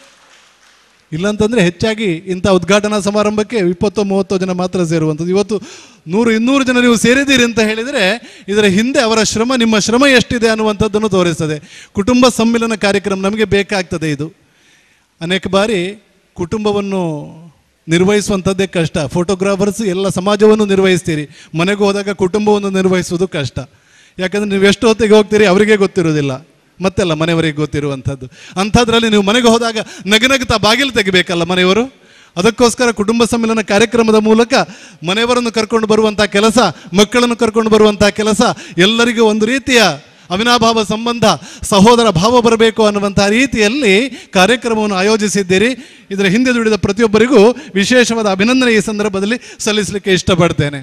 ಇಲ್ಲಂತಂದರೆ ಹೆಚ್ಚಾಗಿ ಇಂಥ ಉದ್ಘಾಟನಾ ಸಮಾರಂಭಕ್ಕೆ ಇಪ್ಪತ್ತೋ ಮೂವತ್ತೋ ಜನ ಮಾತ್ರ ಸೇರುವಂಥದ್ದು ಇವತ್ತು ನೂರು ಇನ್ನೂರು ಜನ ನೀವು ಸೇರಿದ್ದೀರಿ ಅಂತ ಹೇಳಿದರೆ ಇದರ ಹಿಂದೆ ಅವರ ಶ್ರಮ ನಿಮ್ಮ ಶ್ರಮ ಎಷ್ಟಿದೆ ಅನ್ನುವಂಥದ್ದನ್ನು ತೋರಿಸ್ತದೆ ಕುಟುಂಬ ಸಮ್ಮಿಲನ ಕಾರ್ಯಕ್ರಮ ನಮಗೆ ಬೇಕಾಗ್ತದೆ ಇದು ಅನೇಕ ಬಾರಿ ಕುಟುಂಬವನ್ನು ನಿರ್ವಹಿಸುವಂಥದ್ದೇ ಕಷ್ಟ ಫೋಟೋಗ್ರಾಫರ್ಸ್ ಎಲ್ಲ ಸಮಾಜವನ್ನು ನಿರ್ವಹಿಸ್ತೀರಿ ಮನೆಗೆ ಹೋದಾಗ ಕುಟುಂಬವನ್ನು ನಿರ್ವಹಿಸುವುದು ಕಷ್ಟ ಯಾಕಂದರೆ ನೀವು ಎಷ್ಟು ಹೊತ್ತಿಗೆ ಹೋಗ್ತೀರಿ ಅವರಿಗೆ ಗೊತ್ತಿರೋದಿಲ್ಲ ಮತ್ತೆಲ್ಲ ಮನೆಯವರಿಗೆ ಗೊತ್ತಿರುವಂಥದ್ದು ಅಂಥದ್ರಲ್ಲಿ ನೀವು ಮನೆಗೆ ಹೋದಾಗ ನಗನಗ್ತಾ ಬಾಗಿಲು ತೆಗಿಬೇಕಲ್ಲ ಮನೆಯವರು ಅದಕ್ಕೋಸ್ಕರ ಕುಟುಂಬ ಸಮ್ಮಿಲನ ಕಾರ್ಯಕ್ರಮದ ಮೂಲಕ ಮನೆಯವರನ್ನು ಕರ್ಕೊಂಡು ಬರುವಂಥ ಕೆಲಸ ಮಕ್ಕಳನ್ನು ಕರ್ಕೊಂಡು ಬರುವಂಥ ಕೆಲಸ ಎಲ್ಲರಿಗೂ ಒಂದು ರೀತಿಯ ಅವಿನಾಭಾವ ಸಂಬಂಧ ಸಹೋದರ ಭಾವ ಬರಬೇಕು ಅನ್ನುವಂಥ ರೀತಿಯಲ್ಲಿ ಕಾರ್ಯಕ್ರಮವನ್ನು ಆಯೋಜಿಸಿದ್ದೀರಿ ಇದರ ಹಿಂದೆ ದುಡಿದ ಪ್ರತಿಯೊಬ್ಬರಿಗೂ ವಿಶೇಷವಾದ ಅಭಿನಂದನೆ ಈ ಸಂದರ್ಭದಲ್ಲಿ ಸಲ್ಲಿಸಲಿಕ್ಕೆ ಇಷ್ಟಪಡ್ತೇನೆ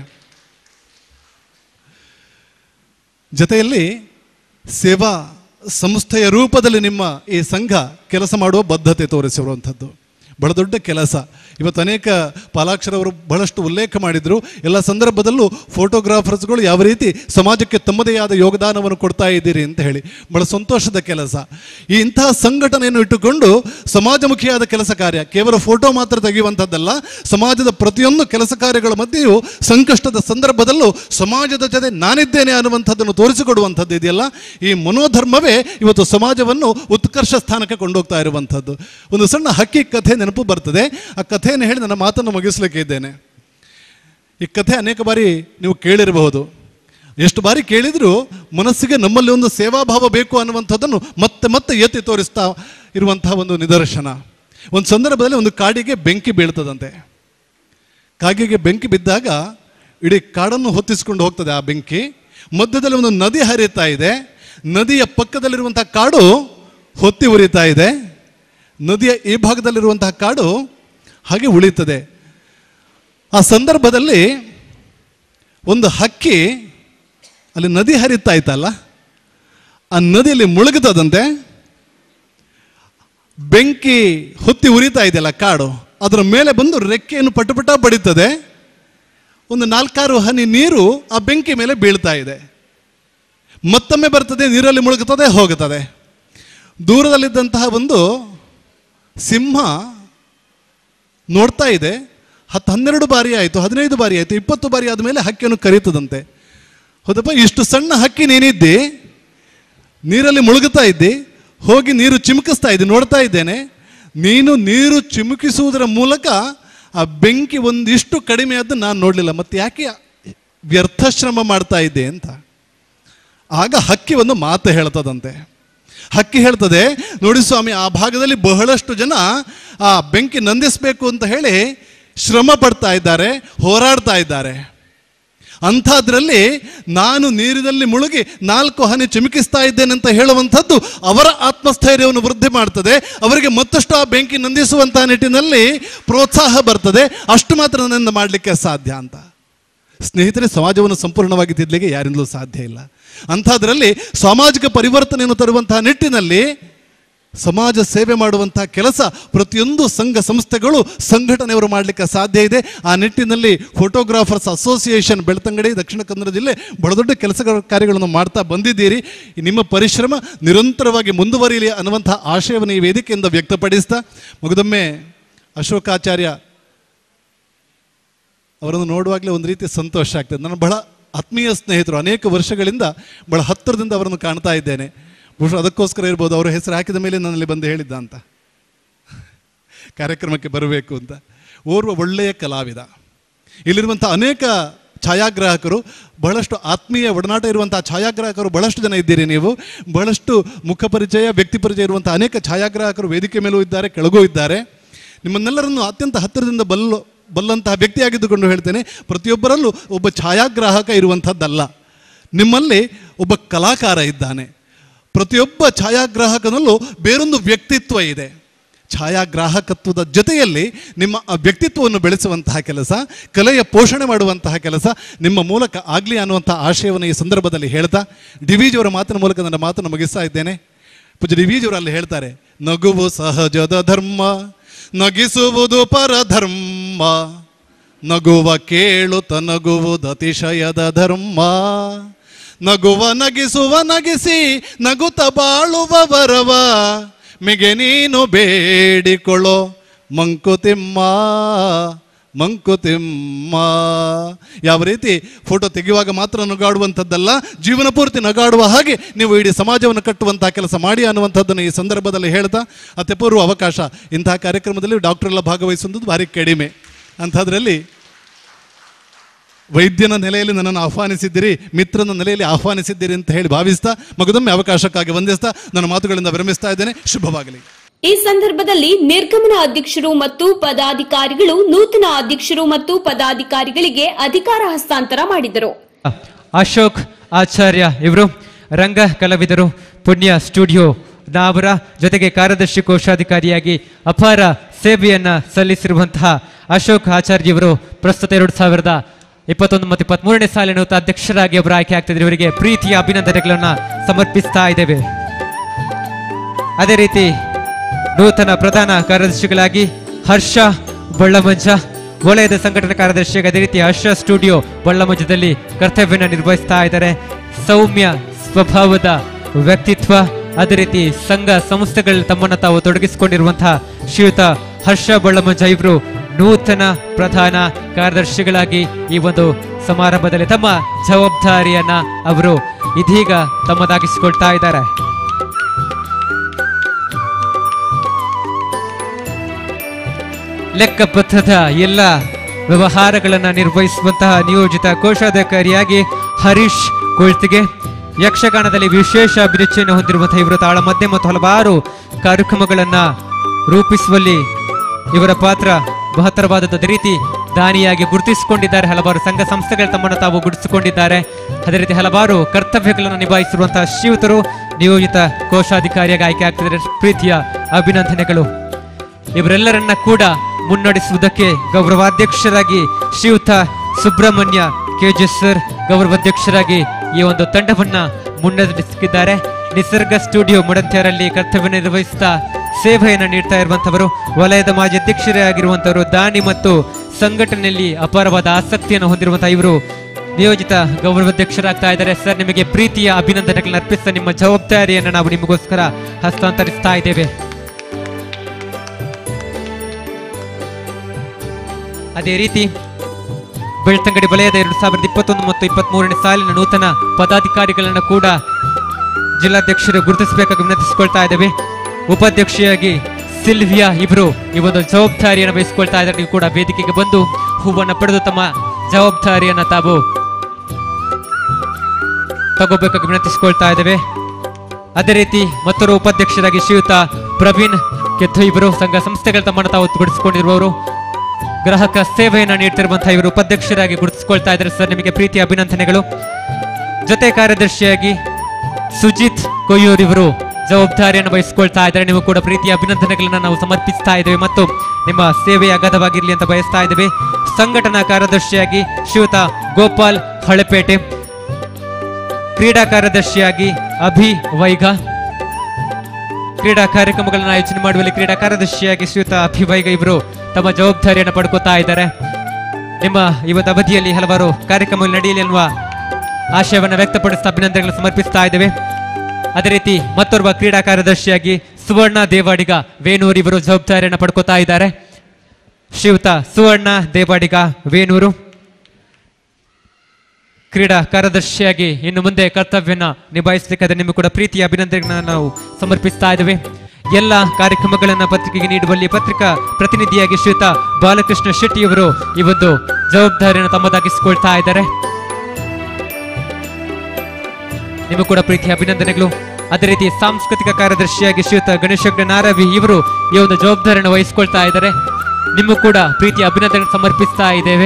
ಜೊತೆಯಲ್ಲಿ ಸೇವಾ ಸಂಸ್ಥೆಯ ರೂಪದಲ್ಲಿ ನಿಮ್ಮ ಈ ಸಂಘ ಕೆಲಸ ಮಾಡುವ ಬದ್ಧತೆ ತೋರಿಸಿರುವಂಥದ್ದು ಬಹಳ ದೊಡ್ಡ ಕೆಲಸ ಇವತ್ತು ಅನೇಕ ಪಾಲಾಕ್ಷರವರು ಬಹಳಷ್ಟು ಉಲ್ಲೇಖ ಮಾಡಿದರು ಎಲ್ಲ ಸಂದರ್ಭದಲ್ಲೂ ಫೋಟೋಗ್ರಾಫರ್ಸ್ಗಳು ಯಾವ ರೀತಿ ಸಮಾಜಕ್ಕೆ ತಮ್ಮದೇ ಆದ ಯೋಗದಾನವನ್ನು ಕೊಡ್ತಾ ಇದ್ದೀರಿ ಅಂತ ಹೇಳಿ ಬಹಳ ಸಂತೋಷದ ಕೆಲಸ ಈ ಇಂತಹ ಸಂಘಟನೆಯನ್ನು ಇಟ್ಟುಕೊಂಡು ಸಮಾಜಮುಖಿಯಾದ ಕೆಲಸ ಕಾರ್ಯ ಕೇವಲ ಫೋಟೋ ಮಾತ್ರ ತೆಗೆಯುವಂಥದ್ದಲ್ಲ ಸಮಾಜದ ಪ್ರತಿಯೊಂದು ಕೆಲಸ ಕಾರ್ಯಗಳ ಮಧ್ಯೆಯೂ ಸಂಕಷ್ಟದ ಸಂದರ್ಭದಲ್ಲೂ ಸಮಾಜದ ಜೊತೆ ನಾನಿದ್ದೇನೆ ಅನ್ನುವಂಥದ್ದನ್ನು ತೋರಿಸಿಕೊಡುವಂಥದ್ದು ಇದೆಯಲ್ಲ ಈ ಮನೋಧರ್ಮವೇ ಇವತ್ತು ಸಮಾಜವನ್ನು ಉತ್ಕರ್ಷ ಸ್ಥಾನಕ್ಕೆ ಕೊಂಡೋಗ್ತಾ ಇರುವಂಥದ್ದು ಒಂದು ಸಣ್ಣ ಹಕ್ಕಿ ಕಥೆ ನೆನಪು ಬರ್ತದೆ ಆ ಕಥೆಯನ್ನು ಹೇಳಿ ನನ್ನ ಮಾತನ್ನು ಮುಗಿಸ್ಲಿಕ್ಕೆ ಇದ್ದೇನೆ ಈ ಕಥೆ ಅನೇಕ ಬಾರಿ ನೀವು ಕೇಳಿರಬಹುದು ಎಷ್ಟು ಬಾರಿ ಕೇಳಿದರೂ ಮನಸ್ಸಿಗೆ ನಮ್ಮಲ್ಲಿ ಒಂದು ಸೇವಾಭಾವ ಬೇಕು ಅನ್ನುವಂಥದ್ದನ್ನು ಮತ್ತೆ ಮತ್ತೆ ಎತ್ತಿ ತೋರಿಸ್ತಾ ಇರುವಂತಹ ಒಂದು ನಿದರ್ಶನ ಒಂದು ಸಂದರ್ಭದಲ್ಲಿ ಒಂದು ಕಾಡಿಗೆ ಬೆಂಕಿ ಬೀಳ್ತದಂತೆ ಕಾಗೆಗೆ ಬೆಂಕಿ ಬಿದ್ದಾಗ ಇಡೀ ಕಾಡನ್ನು ಹೊತ್ತಿಸ್ಕೊಂಡು ಹೋಗ್ತದೆ ಆ ಬೆಂಕಿ ಮಧ್ಯದಲ್ಲಿ ಒಂದು ನದಿ ಹರಿತಾ ಇದೆ ನದಿಯ ಪಕ್ಕದಲ್ಲಿರುವಂತಹ ಕಾಡು ಹೊತ್ತಿ ಉರಿತಾ ಇದೆ ನದಿಯ ಈ ಭಾಗದಲ್ಲಿರುವಂತಹ ಕಾಡು ಹಾಗೆ ಉಳಿತದೆ ಆ ಸಂದರ್ಭದಲ್ಲಿ ಒಂದು ಹಕ್ಕಿ ಅಲ್ಲಿ ನದಿ ಹರಿತಾ ಇತ್ತಲ್ಲ ಆ ನದಿಯಲ್ಲಿ ಮುಳುಗುತ್ತದಂತೆ ಬೆಂಕಿ ಹೊತ್ತಿ ಉರಿತಾ ಇದೆಯಲ್ಲ ಕಾಡು ಅದರ ಮೇಲೆ ಬಂದು ರೆಕ್ಕೆಯನ್ನು ಪಟಪಟ ಬಡಿತದೆ ಒಂದು ನಾಲ್ಕಾರು ಹನಿ ನೀರು ಆ ಬೆಂಕಿ ಮೇಲೆ ಬೀಳ್ತಾ ಇದೆ ಮತ್ತೊಮ್ಮೆ ಬರ್ತದೆ ನೀರಲ್ಲಿ ಮುಳುಗುತ್ತದೆ ಹೋಗುತ್ತದೆ ದೂರದಲ್ಲಿದ್ದಂತಹ ಒಂದು ಸಿಂಹ ನೋಡ್ತಾ ಇದೆ ಹತ್ತು ಹನ್ನೆರಡು ಬಾರಿ ಆಯಿತು ಹದಿನೈದು ಬಾರಿ ಆಯಿತು ಇಪ್ಪತ್ತು ಬಾರಿ ಆದಮೇಲೆ ಹಕ್ಕಿಯನ್ನು ಕರೀತದಂತೆ ಹೌದಪ್ಪ ಇಷ್ಟು ಸಣ್ಣ ಹಕ್ಕಿ ನೀನಿದ್ದಿ ನೀರಲ್ಲಿ ಮುಳುಗುತ್ತಾ ಇದ್ದಿ ಹೋಗಿ ನೀರು ಚಿಮುಕಿಸ್ತಾ ಇದ್ದಿ ನೋಡ್ತಾ ಇದ್ದೇನೆ ನೀನು ನೀರು ಚಿಮುಕಿಸುವುದರ ಮೂಲಕ ಆ ಬೆಂಕಿ ಒಂದಿಷ್ಟು ಕಡಿಮೆ ಆದ್ದು ನಾನು ನೋಡಲಿಲ್ಲ ಮತ್ತೆ ಯಾಕೆ ವ್ಯರ್ಥ ಶ್ರಮ ಮಾಡ್ತಾ ಇದ್ದೆ ಅಂತ ಆಗ ಹಕ್ಕಿ ಒಂದು ಮಾತು ಹೇಳ್ತದಂತೆ ಹಕ್ಕಿ ಹೇಳ್ತದೆ ನೋಡಿ ಸ್ವಾಮಿ ಆ ಭಾಗದಲ್ಲಿ ಬಹಳಷ್ಟು ಜನ ಆ ಬೆಂಕಿ ನಂದಿಸಬೇಕು ಅಂತ ಹೇಳಿ ಶ್ರಮ ಪಡ್ತಾ ಇದ್ದಾರೆ ಹೋರಾಡ್ತಾ ಇದ್ದಾರೆ ಅಂಥದ್ರಲ್ಲಿ ನಾನು ನೀರಿನಲ್ಲಿ ಮುಳುಗಿ ನಾಲ್ಕು ಹನಿ ಚಿಮುಕಿಸ್ತಾ ಇದ್ದೇನೆ ಅಂತ ಹೇಳುವಂಥದ್ದು ಅವರ ಆತ್ಮಸ್ಥೈರ್ಯವನ್ನು ವೃದ್ಧಿ ಮಾಡ್ತದೆ ಅವರಿಗೆ ಮತ್ತಷ್ಟು ಆ ಬೆಂಕಿ ನಂದಿಸುವಂತಹ ನಿಟ್ಟಿನಲ್ಲಿ ಪ್ರೋತ್ಸಾಹ ಬರ್ತದೆ ಅಷ್ಟು ಮಾತ್ರ ನನ್ನಿಂದ ಮಾಡಲಿಕ್ಕೆ ಸಾಧ್ಯ ಅಂತ ಸ್ನೇಹಿತರೆ ಸಮಾಜವನ್ನು ಸಂಪೂರ್ಣವಾಗಿ ತಿದ್ದಲಿಕ್ಕೆ ಯಾರಿಂದಲೂ ಸಾಧ್ಯ ಇಲ್ಲ ಅಂಥದ್ರಲ್ಲಿ ಸಾಮಾಜಿಕ ಪರಿವರ್ತನೆಯನ್ನು ತರುವಂತಹ ನಿಟ್ಟಿನಲ್ಲಿ ಸಮಾಜ ಸೇವೆ ಮಾಡುವಂತಹ ಕೆಲಸ ಪ್ರತಿಯೊಂದು ಸಂಘ ಸಂಸ್ಥೆಗಳು ಸಂಘಟನೆಯವರು ಮಾಡಲಿಕ್ಕೆ ಸಾಧ್ಯ ಇದೆ ಆ ನಿಟ್ಟಿನಲ್ಲಿ ಫೋಟೋಗ್ರಾಫರ್ಸ್ ಅಸೋಸಿಯೇಷನ್ ಬೆಳ್ತಂಗಡಿ ದಕ್ಷಿಣ ಕನ್ನಡ ಜಿಲ್ಲೆ ಬಹಳ ದೊಡ್ಡ ಕೆಲಸಗಳ ಕಾರ್ಯಗಳನ್ನು ಮಾಡ್ತಾ ಬಂದಿದ್ದೀರಿ ನಿಮ್ಮ ಪರಿಶ್ರಮ ನಿರಂತರವಾಗಿ ಮುಂದುವರಿಯಲಿ ಅನ್ನುವಂತಹ ಆಶಯವನ್ನು ಈ ವೇದಿಕೆಯಿಂದ ವ್ಯಕ್ತಪಡಿಸ್ತಾ ಮುಗಿದೊಮ್ಮೆ ಅಶೋಕಾಚಾರ್ಯ ಅವರನ್ನು ನೋಡುವಾಗಲೇ ಒಂದು ರೀತಿ ಸಂತೋಷ ಆಗ್ತದೆ ನಾನು ಬಹಳ ಆತ್ಮೀಯ ಸ್ನೇಹಿತರು ಅನೇಕ ವರ್ಷಗಳಿಂದ ಬಹಳ ಹತ್ತಿರದಿಂದ ಅವರನ್ನು ಕಾಣ್ತಾ ಇದ್ದೇನೆ ಬಹುಶಃ ಅದಕ್ಕೋಸ್ಕರ ಇರ್ಬೋದು ಅವರ ಹೆಸರು ಹಾಕಿದ ಮೇಲೆ ನನ್ನಲ್ಲಿ ಬಂದು ಹೇಳಿದ್ದ ಅಂತ ಕಾರ್ಯಕ್ರಮಕ್ಕೆ ಬರಬೇಕು ಅಂತ ಓರ್ವ ಒಳ್ಳೆಯ ಕಲಾವಿದ ಇಲ್ಲಿರುವಂಥ ಅನೇಕ ಛಾಯಾಗ್ರಾಹಕರು ಬಹಳಷ್ಟು ಆತ್ಮೀಯ ಒಡನಾಟ ಇರುವಂಥ ಛಾಯಾಗ್ರಾಹಕರು ಬಹಳಷ್ಟು ಜನ ಇದ್ದೀರಿ ನೀವು ಬಹಳಷ್ಟು ಮುಖ ಪರಿಚಯ ವ್ಯಕ್ತಿ ಪರಿಚಯ ಇರುವಂಥ ಅನೇಕ ಛಾಯಾಗ್ರಾಹಕರು ವೇದಿಕೆ ಮೇಲೂ ಇದ್ದಾರೆ ಕೆಳಗೂ ಇದ್ದಾರೆ ನಿಮ್ಮನ್ನೆಲ್ಲರನ್ನು ಅತ್ಯಂತ ಹತ್ತಿರದಿಂದ ಬಲ್ಲ ಬಲ್ಲಂತಹ ವ್ಯಕ್ತಿಯಾಗಿದ್ದುಕೊಂಡು ಹೇಳ್ತೇನೆ ಪ್ರತಿಯೊಬ್ಬರಲ್ಲೂ ಒಬ್ಬ ಛಾಯಾಗ್ರಾಹಕ ಇರುವಂಥದ್ದಲ್ಲ ನಿಮ್ಮಲ್ಲಿ ಒಬ್ಬ ಕಲಾಕಾರ ಇದ್ದಾನೆ ಪ್ರತಿಯೊಬ್ಬ ಛಾಯಾಗ್ರಾಹಕನಲ್ಲೂ ಬೇರೊಂದು ವ್ಯಕ್ತಿತ್ವ ಇದೆ ಛಾಯಾಗ್ರಾಹಕತ್ವದ ಜೊತೆಯಲ್ಲಿ ನಿಮ್ಮ ಆ ವ್ಯಕ್ತಿತ್ವವನ್ನು ಬೆಳೆಸುವಂತಹ ಕೆಲಸ ಕಲೆಯ ಪೋಷಣೆ ಮಾಡುವಂತಹ ಕೆಲಸ ನಿಮ್ಮ ಮೂಲಕ ಆಗಲಿ ಅನ್ನುವಂಥ ಆಶಯವನ್ನು ಈ ಸಂದರ್ಭದಲ್ಲಿ ಹೇಳ್ತಾ ಡಿವಿಜ್ ಅವರ ಮಾತಿನ ಮೂಲಕ ನನ್ನ ಮಾತನ್ನು ಮುಗಿಸ್ತಾ ಇದ್ದೇನೆ ಪೂಜೆ ಡಿವಿಜ್ ಅವರು ಅಲ್ಲಿ ಹೇಳ್ತಾರೆ ನಗುವು ಸಹಜದ ಧರ್ಮ ನಗಿಸುವುದು ಪರಧರ್ಮ ನಗುವ ಕೇಳುತ್ತ ನಗುವುದು ಅತಿಶಯದ ಧರ್ಮ ನಗುವ ನಗಿಸುವ ನಗಿಸಿ ನಗುತ್ತ ಬಾಳುವ ವರವ ಮಿಗೆ ನೀನು ಬೇಡಿಕೊಳ್ಳೋ ಮಂಕುತಿಮ್ಮ ಮಂಕುತಿಮ್ಮ ಯಾವ ರೀತಿ ಫೋಟೋ ತೆಗೆಯುವಾಗ ಮಾತ್ರ ನಗಾಡುವಂಥದ್ದಲ್ಲ ಜೀವನ ಪೂರ್ತಿ ನಗಾಡುವ ಹಾಗೆ ನೀವು ಇಡೀ ಸಮಾಜವನ್ನು ಕಟ್ಟುವಂತಹ ಕೆಲಸ ಮಾಡಿ ಅನ್ನುವಂಥದ್ದನ್ನು ಈ ಸಂದರ್ಭದಲ್ಲಿ ಹೇಳ್ತಾ ಅತ್ಯಪೂರ್ವ ಅವಕಾಶ ಇಂತಹ ಕಾರ್ಯಕ್ರಮದಲ್ಲಿ ಡಾಕ್ಟರ್ ಎಲ್ಲ ಭಾಗವಹಿಸುವುದು ಭಾರಿ ಕಡಿಮೆ ಅಂಥದ್ರಲ್ಲಿ ವೈದ್ಯನ ನೆಲೆಯಲ್ಲಿ ನನ್ನನ್ನು ಆಹ್ವಾನಿಸಿದ್ದೀರಿ ಮಿತ್ರನ ನೆಲೆಯಲ್ಲಿ ಆಹ್ವಾನಿಸಿದ್ದೀರಿ ಅಂತ ಹೇಳಿ ಭಾವಿಸ್ತಾ ಮಗದೊಮ್ಮೆ ಅವಕಾಶಕ್ಕಾಗಿ ವಂದಿಸ್ತಾ ನನ್ನ ಮಾತುಗಳಿಂದ ವಿರಮಿಸ್ತಾ ಇದ್ದೇನೆ ಶುಭವಾಗಲಿ ಈ ಸಂದರ್ಭದಲ್ಲಿ ನಿರ್ಗಮನ ಅಧ್ಯಕ್ಷರು ಮತ್ತು ಪದಾಧಿಕಾರಿಗಳು ನೂತನ ಅಧ್ಯಕ್ಷರು ಮತ್ತು ಪದಾಧಿಕಾರಿಗಳಿಗೆ ಅಧಿಕಾರ ಹಸ್ತಾಂತರ ಮಾಡಿದರು ಅಶೋಕ್ ಆಚಾರ್ಯ ಇವರು ರಂಗ ಕಲಾವಿದರು ಪುಣ್ಯ ಸ್ಟುಡಿಯೋ ನಾವರ ಜೊತೆಗೆ ಕಾರ್ಯದರ್ಶಿ ಕೋಶಾಧಿಕಾರಿಯಾಗಿ ಅಪಾರ ಸೇವೆಯನ್ನ ಸಲ್ಲಿಸಿರುವಂತಹ ಅಶೋಕ್ ಆಚಾರ್ಯ ಇವರು ಪ್ರಸ್ತುತ ಎರಡು ಸಾವಿರದ ಇಪ್ಪತ್ತೊಂದು ಮತ್ತು ಇಪ್ಪತ್ಮೂರನೇ ಸಾಲಿನ ನೂತನ ಅಧ್ಯಕ್ಷರಾಗಿ ಅವರು ಆಯ್ಕೆ ಆಗ್ತಿದ್ದಾರೆ ಇವರಿಗೆ ಪ್ರೀತಿಯ ಅಭಿನಂದನೆಗಳನ್ನ ಸಮರ್ಪಿಸ್ತಾ ಇದ್ದೇವೆ ಅದೇ ರೀತಿ ನೂತನ ಪ್ರಧಾನ ಕಾರ್ಯದರ್ಶಿಗಳಾಗಿ ಹರ್ಷ ಬಳ್ಳಮಂಜ ವಲಯದ ಸಂಘಟನಾ ಕಾರ್ಯದರ್ಶಿಯಾಗಿ ಅದೇ ರೀತಿ ಹರ್ಷ ಸ್ಟುಡಿಯೋ ಬಳ್ಳಮಂಜದಲ್ಲಿ ಕರ್ತವ್ಯನ ನಿರ್ವಹಿಸ್ತಾ ಇದ್ದಾರೆ ಸೌಮ್ಯ ಸ್ವಭಾವದ ವ್ಯಕ್ತಿತ್ವ ಅದೇ ರೀತಿ ಸಂಘ ಸಂಸ್ಥೆಗಳಲ್ಲಿ ತಮ್ಮನ್ನು ತಾವು ತೊಡಗಿಸಿಕೊಂಡಿರುವಂತಹ ಶ್ರೀಯುತ ಹರ್ಷ ಬಳ್ಳಮಂಜ ಇವರು ನೂತನ ಪ್ರಧಾನ ಕಾರ್ಯದರ್ಶಿಗಳಾಗಿ ಈ ಒಂದು ಸಮಾರಂಭದಲ್ಲಿ ತಮ್ಮ ಜವಾಬ್ದಾರಿಯನ್ನ ಅವರು ಇದೀಗ ತಮ್ಮದಾಗಿಸಿಕೊಳ್ತಾ ಇದ್ದಾರೆ ಲೆಕ್ಕಪತ್ರದ ಎಲ್ಲ ವ್ಯವಹಾರಗಳನ್ನ ನಿರ್ವಹಿಸುವಂತಹ ನಿಯೋಜಿತ ಕೋಶಾಧಿಕಾರಿಯಾಗಿ ಹರೀಶ್ ಕೊಳ್ತಿಗೆ ಯಕ್ಷಗಾನದಲ್ಲಿ ವಿಶೇಷ ಅಭಿರುಚಿಯನ್ನು ಹೊಂದಿರುವಂತಹ ಇವರು ತಾಳ ಮಧ್ಯೆ ಮತ್ತು ಹಲವಾರು ಕಾರ್ಯಕ್ರಮಗಳನ್ನ ರೂಪಿಸುವಲ್ಲಿ ಇವರ ಪಾತ್ರ ಮಹತ್ತರವಾದದ್ದು ಅದೇ ರೀತಿ ದಾನಿಯಾಗಿ ಗುರುತಿಸಿಕೊಂಡಿದ್ದಾರೆ ಹಲವಾರು ಸಂಘ ಸಂಸ್ಥೆಗಳು ತಮ್ಮನ್ನು ತಾವು ಗುರುತಿಸಿಕೊಂಡಿದ್ದಾರೆ ಅದೇ ರೀತಿ ಹಲವಾರು ಕರ್ತವ್ಯಗಳನ್ನು ನಿಭಾಯಿಸಿರುವಂತಹ ಶ್ರೀಯುತರು ನಿಯೋಜಿತ ಕೋಶಾಧಿಕಾರಿಯಾಗಿ ಆಯ್ಕೆ ಆಗ್ತಿದ್ದಾರೆ ಪ್ರೀತಿಯ ಅಭಿನಂದನೆಗಳು ಇವರೆಲ್ಲರನ್ನ ಕೂಡ ಮುನ್ನಡೆಸುವುದಕ್ಕೆ ಗೌರವಾಧ್ಯಕ್ಷರಾಗಿ ಶ್ರೀಯುತ ಸುಬ್ರಹ್ಮಣ್ಯ ಕೆಜೆ ಸರ್ ಗೌರವಾಧ್ಯಕ್ಷರಾಗಿ ಈ ಒಂದು ತಂಡವನ್ನ ಮುನ್ನಡೆಸಿದ್ದಾರೆ ನಿಸರ್ಗ ಸ್ಟುಡಿಯೋ ಮುಡಂತ್ಯರಲ್ಲಿ ಕರ್ತವ್ಯ ನಿರ್ವಹಿಸ್ತಾ ಸೇವೆಯನ್ನು ನೀಡ್ತಾ ಇರುವಂತವರು ವಲಯದ ಮಾಜಿ ಅಧ್ಯಕ್ಷರೇ ಆಗಿರುವಂತವರು ದಾನಿ ಮತ್ತು ಸಂಘಟನೆಯಲ್ಲಿ ಅಪಾರವಾದ ಆಸಕ್ತಿಯನ್ನು ಹೊಂದಿರುವಂತಹ ಇವರು ನಿಯೋಜಿತ ಗೌರವಾಧ್ಯಕ್ಷರಾಗ್ತಾ ಇದ್ದಾರೆ ಸರ್ ನಿಮಗೆ ಪ್ರೀತಿಯ ಅಭಿನಂದನೆಗಳನ್ನ ಅರ್ಪಿಸ್ತಾ ನಿಮ್ಮ ಜವಾಬ್ದಾರಿಯನ್ನು ನಾವು ನಿಮಗೋಸ್ಕರ ಹಸ್ತಾಂತರಿಸ್ತಾ ಇದ್ದೇವೆ ಅದೇ ರೀತಿ ಬೆಳ್ತಂಗಡಿ ವಲಯದ ಎರಡು ಸಾವಿರದ ಇಪ್ಪತ್ತೊಂದು ಮತ್ತು ಇಪ್ಪತ್ತ್ ಮೂರನೇ ಸಾಲಿನ ನೂತನ ಪದಾಧಿಕಾರಿಗಳನ್ನು ಕೂಡ ಜಿಲ್ಲಾಧ್ಯಕ್ಷರು ಗುರುತಿಸಬೇಕಾಗಿ ವಿನಂತಿಸಿಕೊಳ್ತಾ ಇದ್ದೇವೆ ಉಪಾಧ್ಯಕ್ಷೆಯಾಗಿ ಸಿಲ್ವಿಯಾ ಇವರು ಈ ಒಂದು ಜವಾಬ್ದಾರಿಯನ್ನು ವಹಿಸಿಕೊಳ್ತಾ ಇದ್ದಾರೆ ನೀವು ಕೂಡ ವೇದಿಕೆಗೆ ಬಂದು ಹೂವನ್ನು ಪಡೆದು ತಮ್ಮ ಜವಾಬ್ದಾರಿಯನ್ನು ತಾವು ತಗೋಬೇಕಾಗಿ ವಿನಂತಿಸಿಕೊಳ್ತಾ ಇದ್ದೇವೆ ಅದೇ ರೀತಿ ಮತ್ತೊಬ್ಬರು ಉಪಾಧ್ಯಕ್ಷರಾಗಿ ಶ್ರೀಯುತ ಪ್ರವೀಣ್ ಕೆತ್ತು ಇವರು ಸಂಘ ಸಂಸ್ಥೆಗಳ ತಮ್ಮನ್ನು ತಾವು ಗುರುತಿಸಿಕೊಂಡಿರುವವರು ಗ್ರಾಹಕ ಸೇವೆಯನ್ನು ನೀಡ್ತಿರುವಂತಹ ಇವರು ಉಪಾಧ್ಯಕ್ಷರಾಗಿ ಗುರುತಿಸಿಕೊಳ್ತಾ ಇದ್ದಾರೆ ಸರ್ ನಿಮಗೆ ಪ್ರೀತಿಯ ಅಭಿನಂದನೆಗಳು ಜೊತೆ ಕಾರ್ಯದರ್ಶಿಯಾಗಿ ಸುಜಿತ್ ಕೊಯ್ಯೂರ್ ಇವರು ಜವಾಬ್ದಾರಿಯನ್ನು ವಹಿಸಿಕೊಳ್ತಾ ಇದ್ದಾರೆ ನೀವು ಕೂಡ ಪ್ರೀತಿಯ ಅಭಿನಂದನೆಗಳನ್ನ ನಾವು ಸಮರ್ಪಿಸ್ತಾ ಇದ್ದೇವೆ ಮತ್ತು ನಿಮ್ಮ ಸೇವೆ ಅಗಾಧವಾಗಿರಲಿ ಅಂತ ಬಯಸ್ತಾ ಇದ್ದೇವೆ ಸಂಘಟನಾ ಕಾರ್ಯದರ್ಶಿಯಾಗಿ ಶ್ರೀಯುತ ಗೋಪಾಲ್ ಹಳೆಪೇಟೆ ಕ್ರೀಡಾ ಕಾರ್ಯದರ್ಶಿಯಾಗಿ ಅಭಿ ವೈಗ ಕ್ರೀಡಾ ಕಾರ್ಯಕ್ರಮಗಳನ್ನು ಆಯೋಜನೆ ಮಾಡುವಲ್ಲಿ ಕ್ರೀಡಾ ಕಾರ್ಯದರ್ಶಿಯಾಗಿ ಶ್ರೀಯುತ ಅಭಿ ವೈಗ ಇವರು ತಮ್ಮ ಜವಾಬ್ದಾರಿಯನ್ನು ಪಡ್ಕೋತಾ ಇದ್ದಾರೆ ನಿಮ್ಮ ಇವತ್ತು ಅವಧಿಯಲ್ಲಿ ಹಲವಾರು ಕಾರ್ಯಕ್ರಮಗಳು ನಡೆಯಲಿ ಎನ್ನುವ ಆಶಯವನ್ನು ವ್ಯಕ್ತಪಡಿಸ್ತಾ ಅಭಿನಂದನೆಗಳನ್ನು ಸಮರ್ಪಿಸ್ತಾ ಇದ್ದೇವೆ ಅದೇ ರೀತಿ ಮತ್ತೋರ್ವ ಕ್ರೀಡಾ ಕಾರ್ಯದರ್ಶಿಯಾಗಿ ಸುವರ್ಣ ದೇವಾಡಿಗ ವೇಣೂರು ಇವರು ಜವಾಬ್ದಾರಿಯನ್ನು ಪಡ್ಕೋತಾ ಇದ್ದಾರೆ ಶ್ರೀಯುತ ಸುವರ್ಣ ದೇವಾಡಿಗ ವೇಣೂರು ಕ್ರೀಡಾ ಕಾರ್ಯದರ್ಶಿಯಾಗಿ ಇನ್ನು ಮುಂದೆ ಕರ್ತವ್ಯನ ನಿಭಾಯಿಸಲಿಕ್ಕಾದ್ರೆ ನಿಮಗೆ ಕೂಡ ಪ್ರೀತಿಯ ಅಭಿನಂದನೆಗಳನ್ನ ನಾವು ಸಮರ್ಪಿಸ್ತಾ ಇದ್ದೇವೆ ಎಲ್ಲ ಕಾರ್ಯಕ್ರಮಗಳನ್ನು ಪತ್ರಿಕೆಗೆ ನೀಡುವಲ್ಲಿ ಪತ್ರಿಕಾ ಪ್ರತಿನಿಧಿಯಾಗಿ ಶ್ರೀಯುತ ಬಾಲಕೃಷ್ಣ ಶೆಟ್ಟಿಯವರು ಈ ಒಂದು ಜವಾಬ್ದಾರಿಯನ್ನು ತಮ್ಮದಾಗಿಸಿಕೊಳ್ತಾ ಇದ್ದಾರೆ ನಿಮಗೂ ಕೂಡ ಪ್ರೀತಿಯ ಅಭಿನಂದನೆಗಳು ಅದೇ ರೀತಿ ಸಾಂಸ್ಕೃತಿಕ ಕಾರ್ಯದರ್ಶಿಯಾಗಿ ಶ್ರೀಯುತ ಗಣೇಶ ನಾರವಿ ಇವರು ಈ ಒಂದು ಜವಾಬ್ದಾರಿಯನ್ನು ವಹಿಸಿಕೊಳ್ತಾ ಇದ್ದಾರೆ ನಿಮಗೂ ಕೂಡ ಪ್ರೀತಿಯ ಅಭಿನಂದನೆ ಸಮರ್ಪಿಸ್ತಾ ಇದ್ದೇವೆ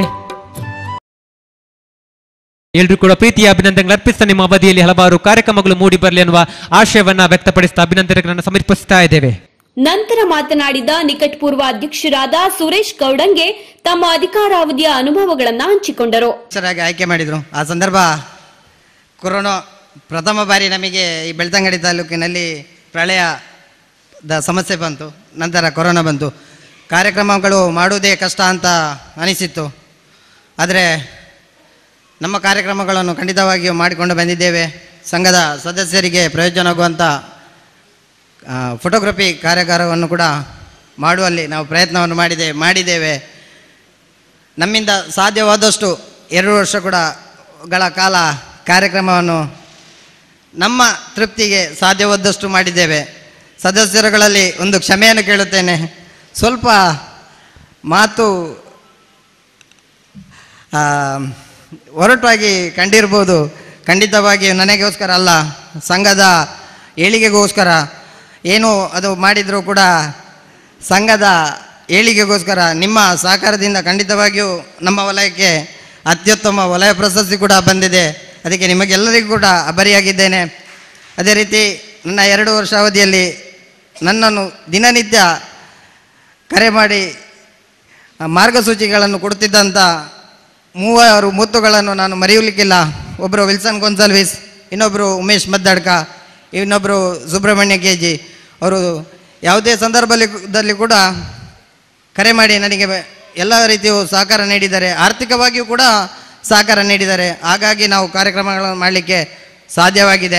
ಎಲ್ರೂ ಕೂಡ ಪ್ರೀತಿಯ ಅಭಿನಂದನೆಗಳು ಅರ್ಪಿಸ್ತಾ ನಿಮ್ಮ ಅವಧಿಯಲ್ಲಿ ಹಲವಾರು ಕಾರ್ಯಕ್ರಮಗಳು ಮೂಡಿ ಬರಲಿ ಅನ್ನುವ ಆಶಯವನ್ನ ವ್ಯಕ್ತಪಡಿಸ್ತಾ ಅಭಿನಂದನೆಗಳನ್ನು ಸಮರ್ಪಿಸ್ತಾ ಇದ್ದೇವೆ ನಂತರ ಮಾತನಾಡಿದ ನಿಕಟಪೂರ್ವ ಅಧ್ಯಕ್ಷರಾದ ಸುರೇಶ್ ಗೌಡಂಗೆ ತಮ್ಮ ಅಧಿಕಾರಾವಧಿಯ ಅನುಭವಗಳನ್ನ ಹಂಚಿಕೊಂಡರು ಅಧ್ಯಕ್ಷರಾಗಿ ಆಯ್ಕೆ ಮಾಡಿದರು ಆ ಸಂದರ್ಭ ಕೊರೋನಾ ಪ್ರಥಮ ಬಾರಿ ನಮಗೆ ಈ ಬೆಳ್ತಂಗಡಿ ತಾಲೂಕಿನಲ್ಲಿ ಪ್ರಳಯದ ಸಮಸ್ಯೆ ಬಂತು ನಂತರ ಕೊರೋನಾ ಬಂತು ಕಾರ್ಯಕ್ರಮಗಳು ಮಾಡುವುದೇ ಕಷ್ಟ ಅಂತ ಅನಿಸಿತ್ತು ಆದರೆ ನಮ್ಮ ಕಾರ್ಯಕ್ರಮಗಳನ್ನು ಖಂಡಿತವಾಗಿಯೂ ಮಾಡಿಕೊಂಡು ಬಂದಿದ್ದೇವೆ ಸಂಘದ ಸದಸ್ಯರಿಗೆ ಪ್ರಯೋಜನ ಆಗುವಂಥ ಆ, ಫೋಟೋಗ್ರಫಿ ಕಾರ್ಯಾಗಾರವನ್ನು ಕೂಡ ಮಾಡುವಲ್ಲಿ ನಾವು ಪ್ರಯತ್ನವನ್ನು ಮಾಡಿದೆ ಮಾಡಿದ್ದೇವೆ ನಮ್ಮಿಂದ ಸಾಧ್ಯವಾದಷ್ಟು ಎರಡು ವರ್ಷ ಕೂಡ ಗಳ ಕಾಲ ಕಾರ್ಯಕ್ರಮವನ್ನು ನಮ್ಮ ತೃಪ್ತಿಗೆ ಸಾಧ್ಯವಾದಷ್ಟು ಮಾಡಿದ್ದೇವೆ ಸದಸ್ಯರುಗಳಲ್ಲಿ ಒಂದು ಕ್ಷಮೆಯನ್ನು ಕೇಳುತ್ತೇನೆ ಸ್ವಲ್ಪ ಮಾತು ಆ, ಒರಟಾಗಿ ಕಂಡಿರ್ಬೋದು ಖಂಡಿತವಾಗಿ ನನಗೋಸ್ಕರ ಅಲ್ಲ ಸಂಘದ ಏಳಿಗೆಗೋಸ್ಕರ ಏನು ಅದು ಮಾಡಿದರೂ ಕೂಡ ಸಂಘದ ಏಳಿಗೆಗೋಸ್ಕರ ನಿಮ್ಮ ಸಹಕಾರದಿಂದ ಖಂಡಿತವಾಗಿಯೂ ನಮ್ಮ ವಲಯಕ್ಕೆ ಅತ್ಯುತ್ತಮ ವಲಯ ಪ್ರಶಸ್ತಿ ಕೂಡ ಬಂದಿದೆ ಅದಕ್ಕೆ ನಿಮಗೆಲ್ಲರಿಗೂ ಕೂಡ ಅಭರಿಯಾಗಿದ್ದೇನೆ ಅದೇ ರೀತಿ ನನ್ನ ಎರಡು ವರ್ಷ ಅವಧಿಯಲ್ಲಿ ನನ್ನನ್ನು ದಿನನಿತ್ಯ ಕರೆ ಮಾಡಿ ಆ, ಮಾರ್ಗಸೂಚಿಗಳನ್ನು ಕೊಡುತ್ತಿದ್ದಂಥ ಮೂವರು ಮುತ್ತುಗಳನ್ನು ನಾನು ಮರೆಯಲಿಕ್ಕಿಲ್ಲ ಒಬ್ಬರು ವಿಲ್ಸನ್ ಗೊಂಸಲ್ವಿಸ್ ಇನ್ನೊಬ್ಬರು ಉಮೇಶ್ ಮದ್ದಾಡ್ಕ ಇನ್ನೊಬ್ಬರು ಸುಬ್ರಹ್ಮಣ್ಯ ಕೆ ಜಿ ಅವರು ಯಾವುದೇ ಸಂದರ್ಭದಲ್ಲಿ ಕೂಡ ಕರೆ ಮಾಡಿ ನನಗೆ ಎಲ್ಲ ರೀತಿಯು ಸಹಕಾರ ನೀಡಿದ್ದಾರೆ ಆರ್ಥಿಕವಾಗಿಯೂ ಕೂಡ ಸಹಕಾರ ನೀಡಿದ್ದಾರೆ ಹಾಗಾಗಿ ನಾವು ಕಾರ್ಯಕ್ರಮಗಳನ್ನು ಮಾಡಲಿಕ್ಕೆ ಸಾಧ್ಯವಾಗಿದೆ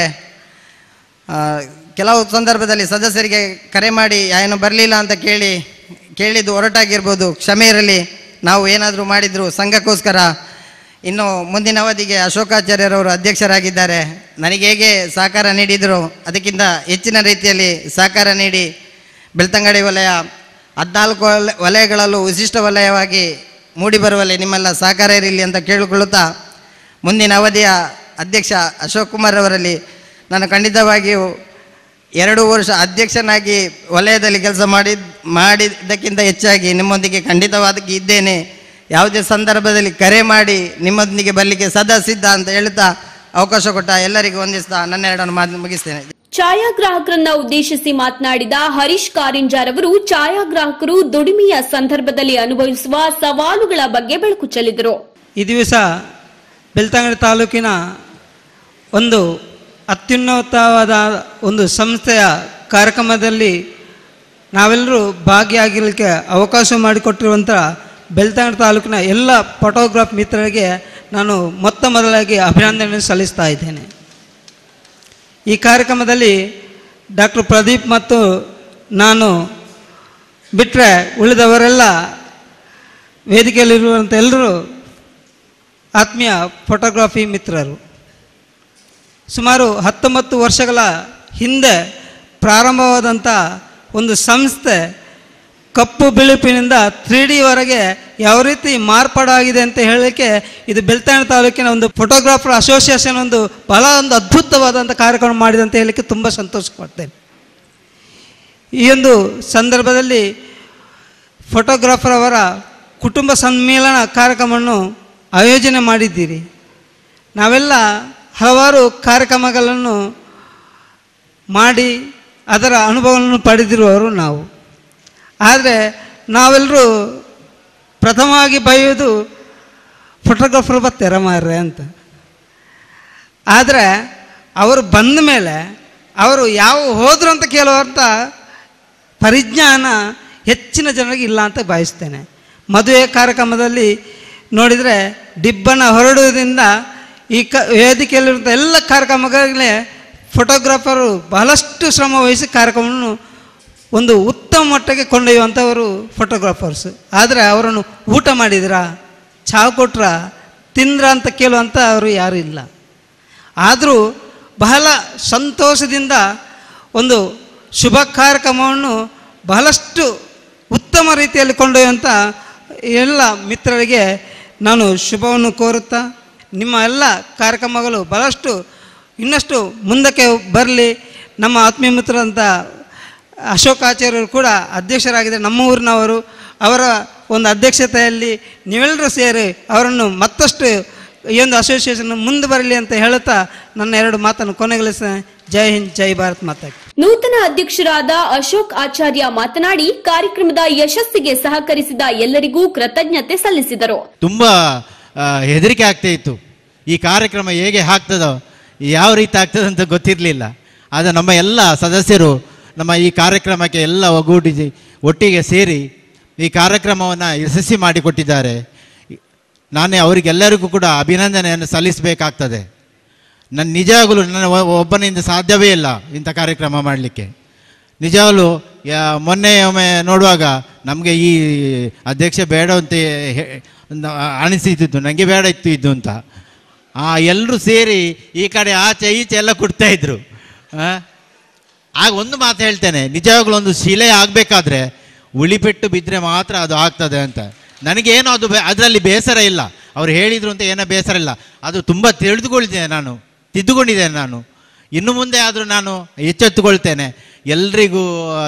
ಆ, ಕೆಲವು ಸಂದರ್ಭದಲ್ಲಿ ಸದಸ್ಯರಿಗೆ ಕರೆ ಮಾಡಿ ಏನು ಬರಲಿಲ್ಲ ಅಂತ ಕೇಳಿ ಕೇಳಿದ್ದು ಹೊರಟಾಗಿರ್ಬೋದು ಕ್ಷಮೆ ಇರಲಿ ನಾವು ಏನಾದರೂ ಮಾಡಿದ್ರು ಸಂಘಕ್ಕೋಸ್ಕರ ಇನ್ನು ಮುಂದಿನ ಅವಧಿಗೆ ಅಶೋಕಾಚಾರ್ಯರವರು ಅಧ್ಯಕ್ಷರಾಗಿದ್ದಾರೆ ನನಗೆ ಹೇಗೆ ಸಹಕಾರ ನೀಡಿದರು ಅದಕ್ಕಿಂತ ಹೆಚ್ಚಿನ ರೀತಿಯಲ್ಲಿ ಸಹಕಾರ ನೀಡಿ ಬೆಳ್ತಂಗಡಿ ವಲಯ ಹದಿನಾಲ್ಕು ವಲ ವಲಯಗಳಲ್ಲೂ ವಿಶಿಷ್ಟ ವಲಯವಾಗಿ ಮೂಡಿಬರುವಲ್ಲಿ ನಿಮ್ಮೆಲ್ಲ ಸಹಕಾರ ಇರಲಿ ಅಂತ ಕೇಳಿಕೊಳ್ಳುತ್ತಾ ಮುಂದಿನ ಅವಧಿಯ ಅಧ್ಯಕ್ಷ ಅಶೋಕ್ ಕುಮಾರ್ ಅವರಲ್ಲಿ ನಾನು ಖಂಡಿತವಾಗಿಯೂ ಎರಡು ವರ್ಷ ಅಧ್ಯಕ್ಷನಾಗಿ ವಲಯದಲ್ಲಿ ಕೆಲಸ ಮಾಡಿ ಮಾಡಿದ್ದಕ್ಕಿಂತ ಹೆಚ್ಚಾಗಿ ನಿಮ್ಮೊಂದಿಗೆ ಖಂಡಿತವಾಗಿ ಇದ್ದೇನೆ ಯಾವುದೇ ಸಂದರ್ಭದಲ್ಲಿ ಕರೆ ಮಾಡಿ ನಿಮ್ಮೊಂದಿಗೆ ಬರಲಿಕ್ಕೆ ಸದಾ ಸಿದ್ಧ ಅಂತ ಹೇಳುತ್ತಾ ಅವಕಾಶ ಕೊಟ್ಟ ಎಲ್ಲರಿಗೂ ವಂದಿಸ್ತಾ ನನ್ನ ಎರಡನ್ನು ಮಾತು ಮುಗಿಸ್ತೇನೆ ಛಾಯಾಗ್ರಾಹಕರನ್ನ ಉದ್ದೇಶಿಸಿ ಮಾತನಾಡಿದ ಹರೀಶ್ ಕಾರಿಂಜಾರ್ ಅವರು ಛಾಯಾಗ್ರಾಹಕರು ದುಡಿಮೆಯ ಸಂದರ್ಭದಲ್ಲಿ ಅನುಭವಿಸುವ ಸವಾಲುಗಳ ಬಗ್ಗೆ ಬೆಳಕು ಚೆಲ್ಲಿದರು ಈ ದಿವಸ ಬೆಳ್ತಂಗಡಿ ತಾಲೂಕಿನ ಒಂದು ಅತ್ಯುನ್ನತವಾದ ಒಂದು ಸಂಸ್ಥೆಯ ಕಾರ್ಯಕ್ರಮದಲ್ಲಿ ನಾವೆಲ್ಲರೂ ಭಾಗಿಯಾಗಿರಲಿಕ್ಕೆ ಅವಕಾಶ ಮಾಡಿಕೊಟ್ಟಿರುವಂಥ ಬೆಳ್ತಂಗಡಿ ತಾಲೂಕಿನ ಎಲ್ಲ ಫೋಟೋಗ್ರಾಫ್ ಮಿತ್ರರಿಗೆ ನಾನು ಮೊತ್ತ ಮೊದಲಾಗಿ ಅಭಿನಂದನೆ ಸಲ್ಲಿಸ್ತಾ ಇದ್ದೇನೆ ಈ ಕಾರ್ಯಕ್ರಮದಲ್ಲಿ ಡಾಕ್ಟರ್ ಪ್ರದೀಪ್ ಮತ್ತು ನಾನು ಬಿಟ್ಟರೆ ಉಳಿದವರೆಲ್ಲ ವೇದಿಕೆಯಲ್ಲಿರುವಂಥ ಎಲ್ಲರೂ ಆತ್ಮೀಯ ಫೋಟೋಗ್ರಫಿ ಮಿತ್ರರು ಸುಮಾರು ಹತ್ತೊಂಬತ್ತು ವರ್ಷಗಳ ಹಿಂದೆ ಪ್ರಾರಂಭವಾದಂಥ ಒಂದು ಸಂಸ್ಥೆ ಕಪ್ಪು ಬಿಳುಪಿನಿಂದ ತ್ರೀ ಡಿವರೆಗೆ ಯಾವ ರೀತಿ ಮಾರ್ಪಾಡಾಗಿದೆ ಅಂತ ಹೇಳಲಿಕ್ಕೆ ಇದು ಬೆಳ್ತಂಗಡಿ ತಾಲೂಕಿನ ಒಂದು ಫೋಟೋಗ್ರಾಫರ್ ಅಸೋಸಿಯೇಷನ್ ಒಂದು ಬಹಳ ಒಂದು ಅದ್ಭುತವಾದಂಥ ಕಾರ್ಯಕ್ರಮ ಮಾಡಿದೆ ಅಂತ ಹೇಳಲಿಕ್ಕೆ ತುಂಬ ಸಂತೋಷ ಪಡ್ತೇನೆ ಈ ಒಂದು ಸಂದರ್ಭದಲ್ಲಿ ಫೋಟೋಗ್ರಾಫರ್ ಅವರ ಕುಟುಂಬ ಸಮ್ಮೇಳನ ಕಾರ್ಯಕ್ರಮವನ್ನು ಆಯೋಜನೆ ಮಾಡಿದ್ದೀರಿ ನಾವೆಲ್ಲ ಹಲವಾರು ಕಾರ್ಯಕ್ರಮಗಳನ್ನು ಮಾಡಿ ಅದರ ಅನುಭವವನ್ನು ಪಡೆದಿರುವವರು ನಾವು ಆದರೆ ನಾವೆಲ್ಲರೂ ಪ್ರಥಮವಾಗಿ ಬೈಯೋದು ಫೋಟೋಗ್ರಾಫರ್ ಒಬ್ಬ ತೆರಮಾರ್ರೆ ಅಂತ ಆದರೆ ಅವರು ಬಂದ ಮೇಲೆ ಅವರು ಯಾವ ಹೋದ್ರು ಅಂತ ಕೇಳುವಂಥ ಪರಿಜ್ಞಾನ ಹೆಚ್ಚಿನ ಜನರಿಗೆ ಇಲ್ಲ ಅಂತ ಭಾವಿಸ್ತೇನೆ ಮದುವೆ ಕಾರ್ಯಕ್ರಮದಲ್ಲಿ ನೋಡಿದರೆ ಡಿಬ್ಬನ ಹೊರಡುವುದರಿಂದ ಈ ಕ ವೇದಿಕೆಯಲ್ಲಿರುವಂಥ ಎಲ್ಲ ಕಾರ್ಯಕ್ರಮಗಳಿಗೆ ಫೋಟೋಗ್ರಾಫರು ಬಹಳಷ್ಟು ಶ್ರಮ ವಹಿಸಿ ಕಾರ್ಯಕ್ರಮವನ್ನು ಒಂದು ಉತ್ತಮ ಮಟ್ಟಕ್ಕೆ ಕೊಂಡೊಯ್ಯುವಂಥವರು ಫೋಟೋಗ್ರಾಫರ್ಸ್ ಆದರೆ ಅವರನ್ನು ಊಟ ಮಾಡಿದ್ರಾ ಚಹಾ ಕೊಟ್ರಾ ತಿಂದ್ರ ಅಂತ ಕೇಳುವಂಥ ಅವರು ಯಾರೂ ಇಲ್ಲ ಆದರೂ ಬಹಳ ಸಂತೋಷದಿಂದ ಒಂದು ಶುಭ ಕಾರ್ಯಕ್ರಮವನ್ನು ಬಹಳಷ್ಟು ಉತ್ತಮ ರೀತಿಯಲ್ಲಿ ಕೊಂಡೊಯ್ಯುವಂಥ ಎಲ್ಲ ಮಿತ್ರರಿಗೆ ನಾನು ಶುಭವನ್ನು ಕೋರುತ್ತಾ ನಿಮ್ಮ ಎಲ್ಲ ಕಾರ್ಯಕ್ರಮಗಳು ಬಹಳಷ್ಟು ಇನ್ನಷ್ಟು ಮುಂದಕ್ಕೆ ಬರಲಿ ನಮ್ಮ ಆತ್ಮೀಯ ಮಿತ್ರರಂಥ ಅಶೋಕ್ ಆಚಾರ್ಯರು ಕೂಡ ಅಧ್ಯಕ್ಷರಾಗಿದ್ದಾರೆ ನಮ್ಮ ಊರಿನವರು ಅವರ ಒಂದು ಅಧ್ಯಕ್ಷತೆಯಲ್ಲಿ ನೀವೆಲ್ಲರೂ ಸೇರಿ ಅವರನ್ನು ಮತ್ತಷ್ಟು ಈ ಒಂದು ಅಸೋಸಿಯೇಷನ್ ಮುಂದೆ ಬರಲಿ ಅಂತ ಹೇಳುತ್ತಾ ನನ್ನ ಎರಡು ಮಾತನ್ನು ಕೊನೆಗೊಳಿಸ್ತೇನೆ ಜೈ ಹಿಂದ್ ಜೈ ಭಾರತ್ ಮಾತಾಗಿ ನೂತನ ಅಧ್ಯಕ್ಷರಾದ ಅಶೋಕ್ ಆಚಾರ್ಯ ಮಾತನಾಡಿ ಕಾರ್ಯಕ್ರಮದ ಯಶಸ್ಸಿಗೆ ಸಹಕರಿಸಿದ ಎಲ್ಲರಿಗೂ ಕೃತಜ್ಞತೆ ಸಲ್ಲಿಸಿದರು ತುಂಬ ಆ, ಹೆದರಿಕೆ ಆಗ್ತಾ ಇತ್ತು ಈ ಕಾರ್ಯಕ್ರಮ ಹೇಗೆ ಆಗ್ತದೋ ಯಾವ ರೀತಿ ಆಗ್ತದೆ ಅಂತ ಗೊತ್ತಿರಲಿಲ್ಲ ಆದರೆ ನಮ್ಮ ಎಲ್ಲ ಸದಸ್ಯರು ನಮ್ಮ ಈ ಕಾರ್ಯಕ್ರಮಕ್ಕೆ ಎಲ್ಲ ಒಗ್ಗೂಡಿ ಒಟ್ಟಿಗೆ ಸೇರಿ ಈ ಕಾರ್ಯಕ್ರಮವನ್ನು ಯಶಸ್ವಿ ಮಾಡಿಕೊಟ್ಟಿದ್ದಾರೆ ನಾನೇ ಅವರಿಗೆಲ್ಲರಿಗೂ ಕೂಡ ಅಭಿನಂದನೆಯನ್ನು ಸಲ್ಲಿಸಬೇಕಾಗ್ತದೆ ನನ್ನ ನಿಜವಾಗಲೂ ನನ್ನ ಒ- ಒಬ್ಬನಿಂದ ಸಾಧ್ಯವೇ ಇಲ್ಲ ಇಂಥ ಕಾರ್ಯಕ್ರಮ ಮಾಡಲಿಕ್ಕೆ ನಿಜವಾಗಲೂ ಯಾ- ಮೊನ್ನೆ ಒಮ್ಮೆ ನೋಡುವಾಗ ನಮಗೆ ಈ ಅಧ್ಯಕ್ಷ ಬೇಡ ಅಂತ ಹೇ- ಒಂದು ಅನಿಸಿದ್ದು ನನಗೆ ಬೇಡ ಇತ್ತು ಇದು ಅಂತ ಆ ಎಲ್ಲರೂ ಸೇರಿ ಈ ಕಡೆ ಆಚೆ ಈಚೆ ಎಲ್ಲ ಕೊಡ್ತಾ ಇದ್ರು ಆ? ಆಗ ಒಂದು ಮಾತು ಹೇಳ್ತೇನೆ ನಿಜವಾಗ್ಲೂ ಒಂದು ಶಿಲೆ ಆಗಬೇಕಾದ್ರೆ ಉಳಿಪೆಟ್ಟು ಬಿದ್ದರೆ ಮಾತ್ರ ಅದು ಆಗ್ತದೆ ಅಂತ ನನಗೇನು ಅದು ಬೇ- ಅದರಲ್ಲಿ ಬೇಸರ ಇಲ್ಲ ಅವ್ರು ಹೇಳಿದ್ರು ಅಂತ ಏನೋ ಬೇಸರ ಇಲ್ಲ ಅದು ತುಂಬ ತಿಳಿದುಕೊಳ್ತೇನೆ ನಾನು ತಿದ್ದುಕೊಂಡಿದ್ದೇನೆ ನಾನು ಇನ್ನು ಮುಂದೆ ಆದರೂ ನಾನು ಎಚ್ಚೆತ್ತುಕೊಳ್ತೇನೆ ಎಲ್ರಿಗೂ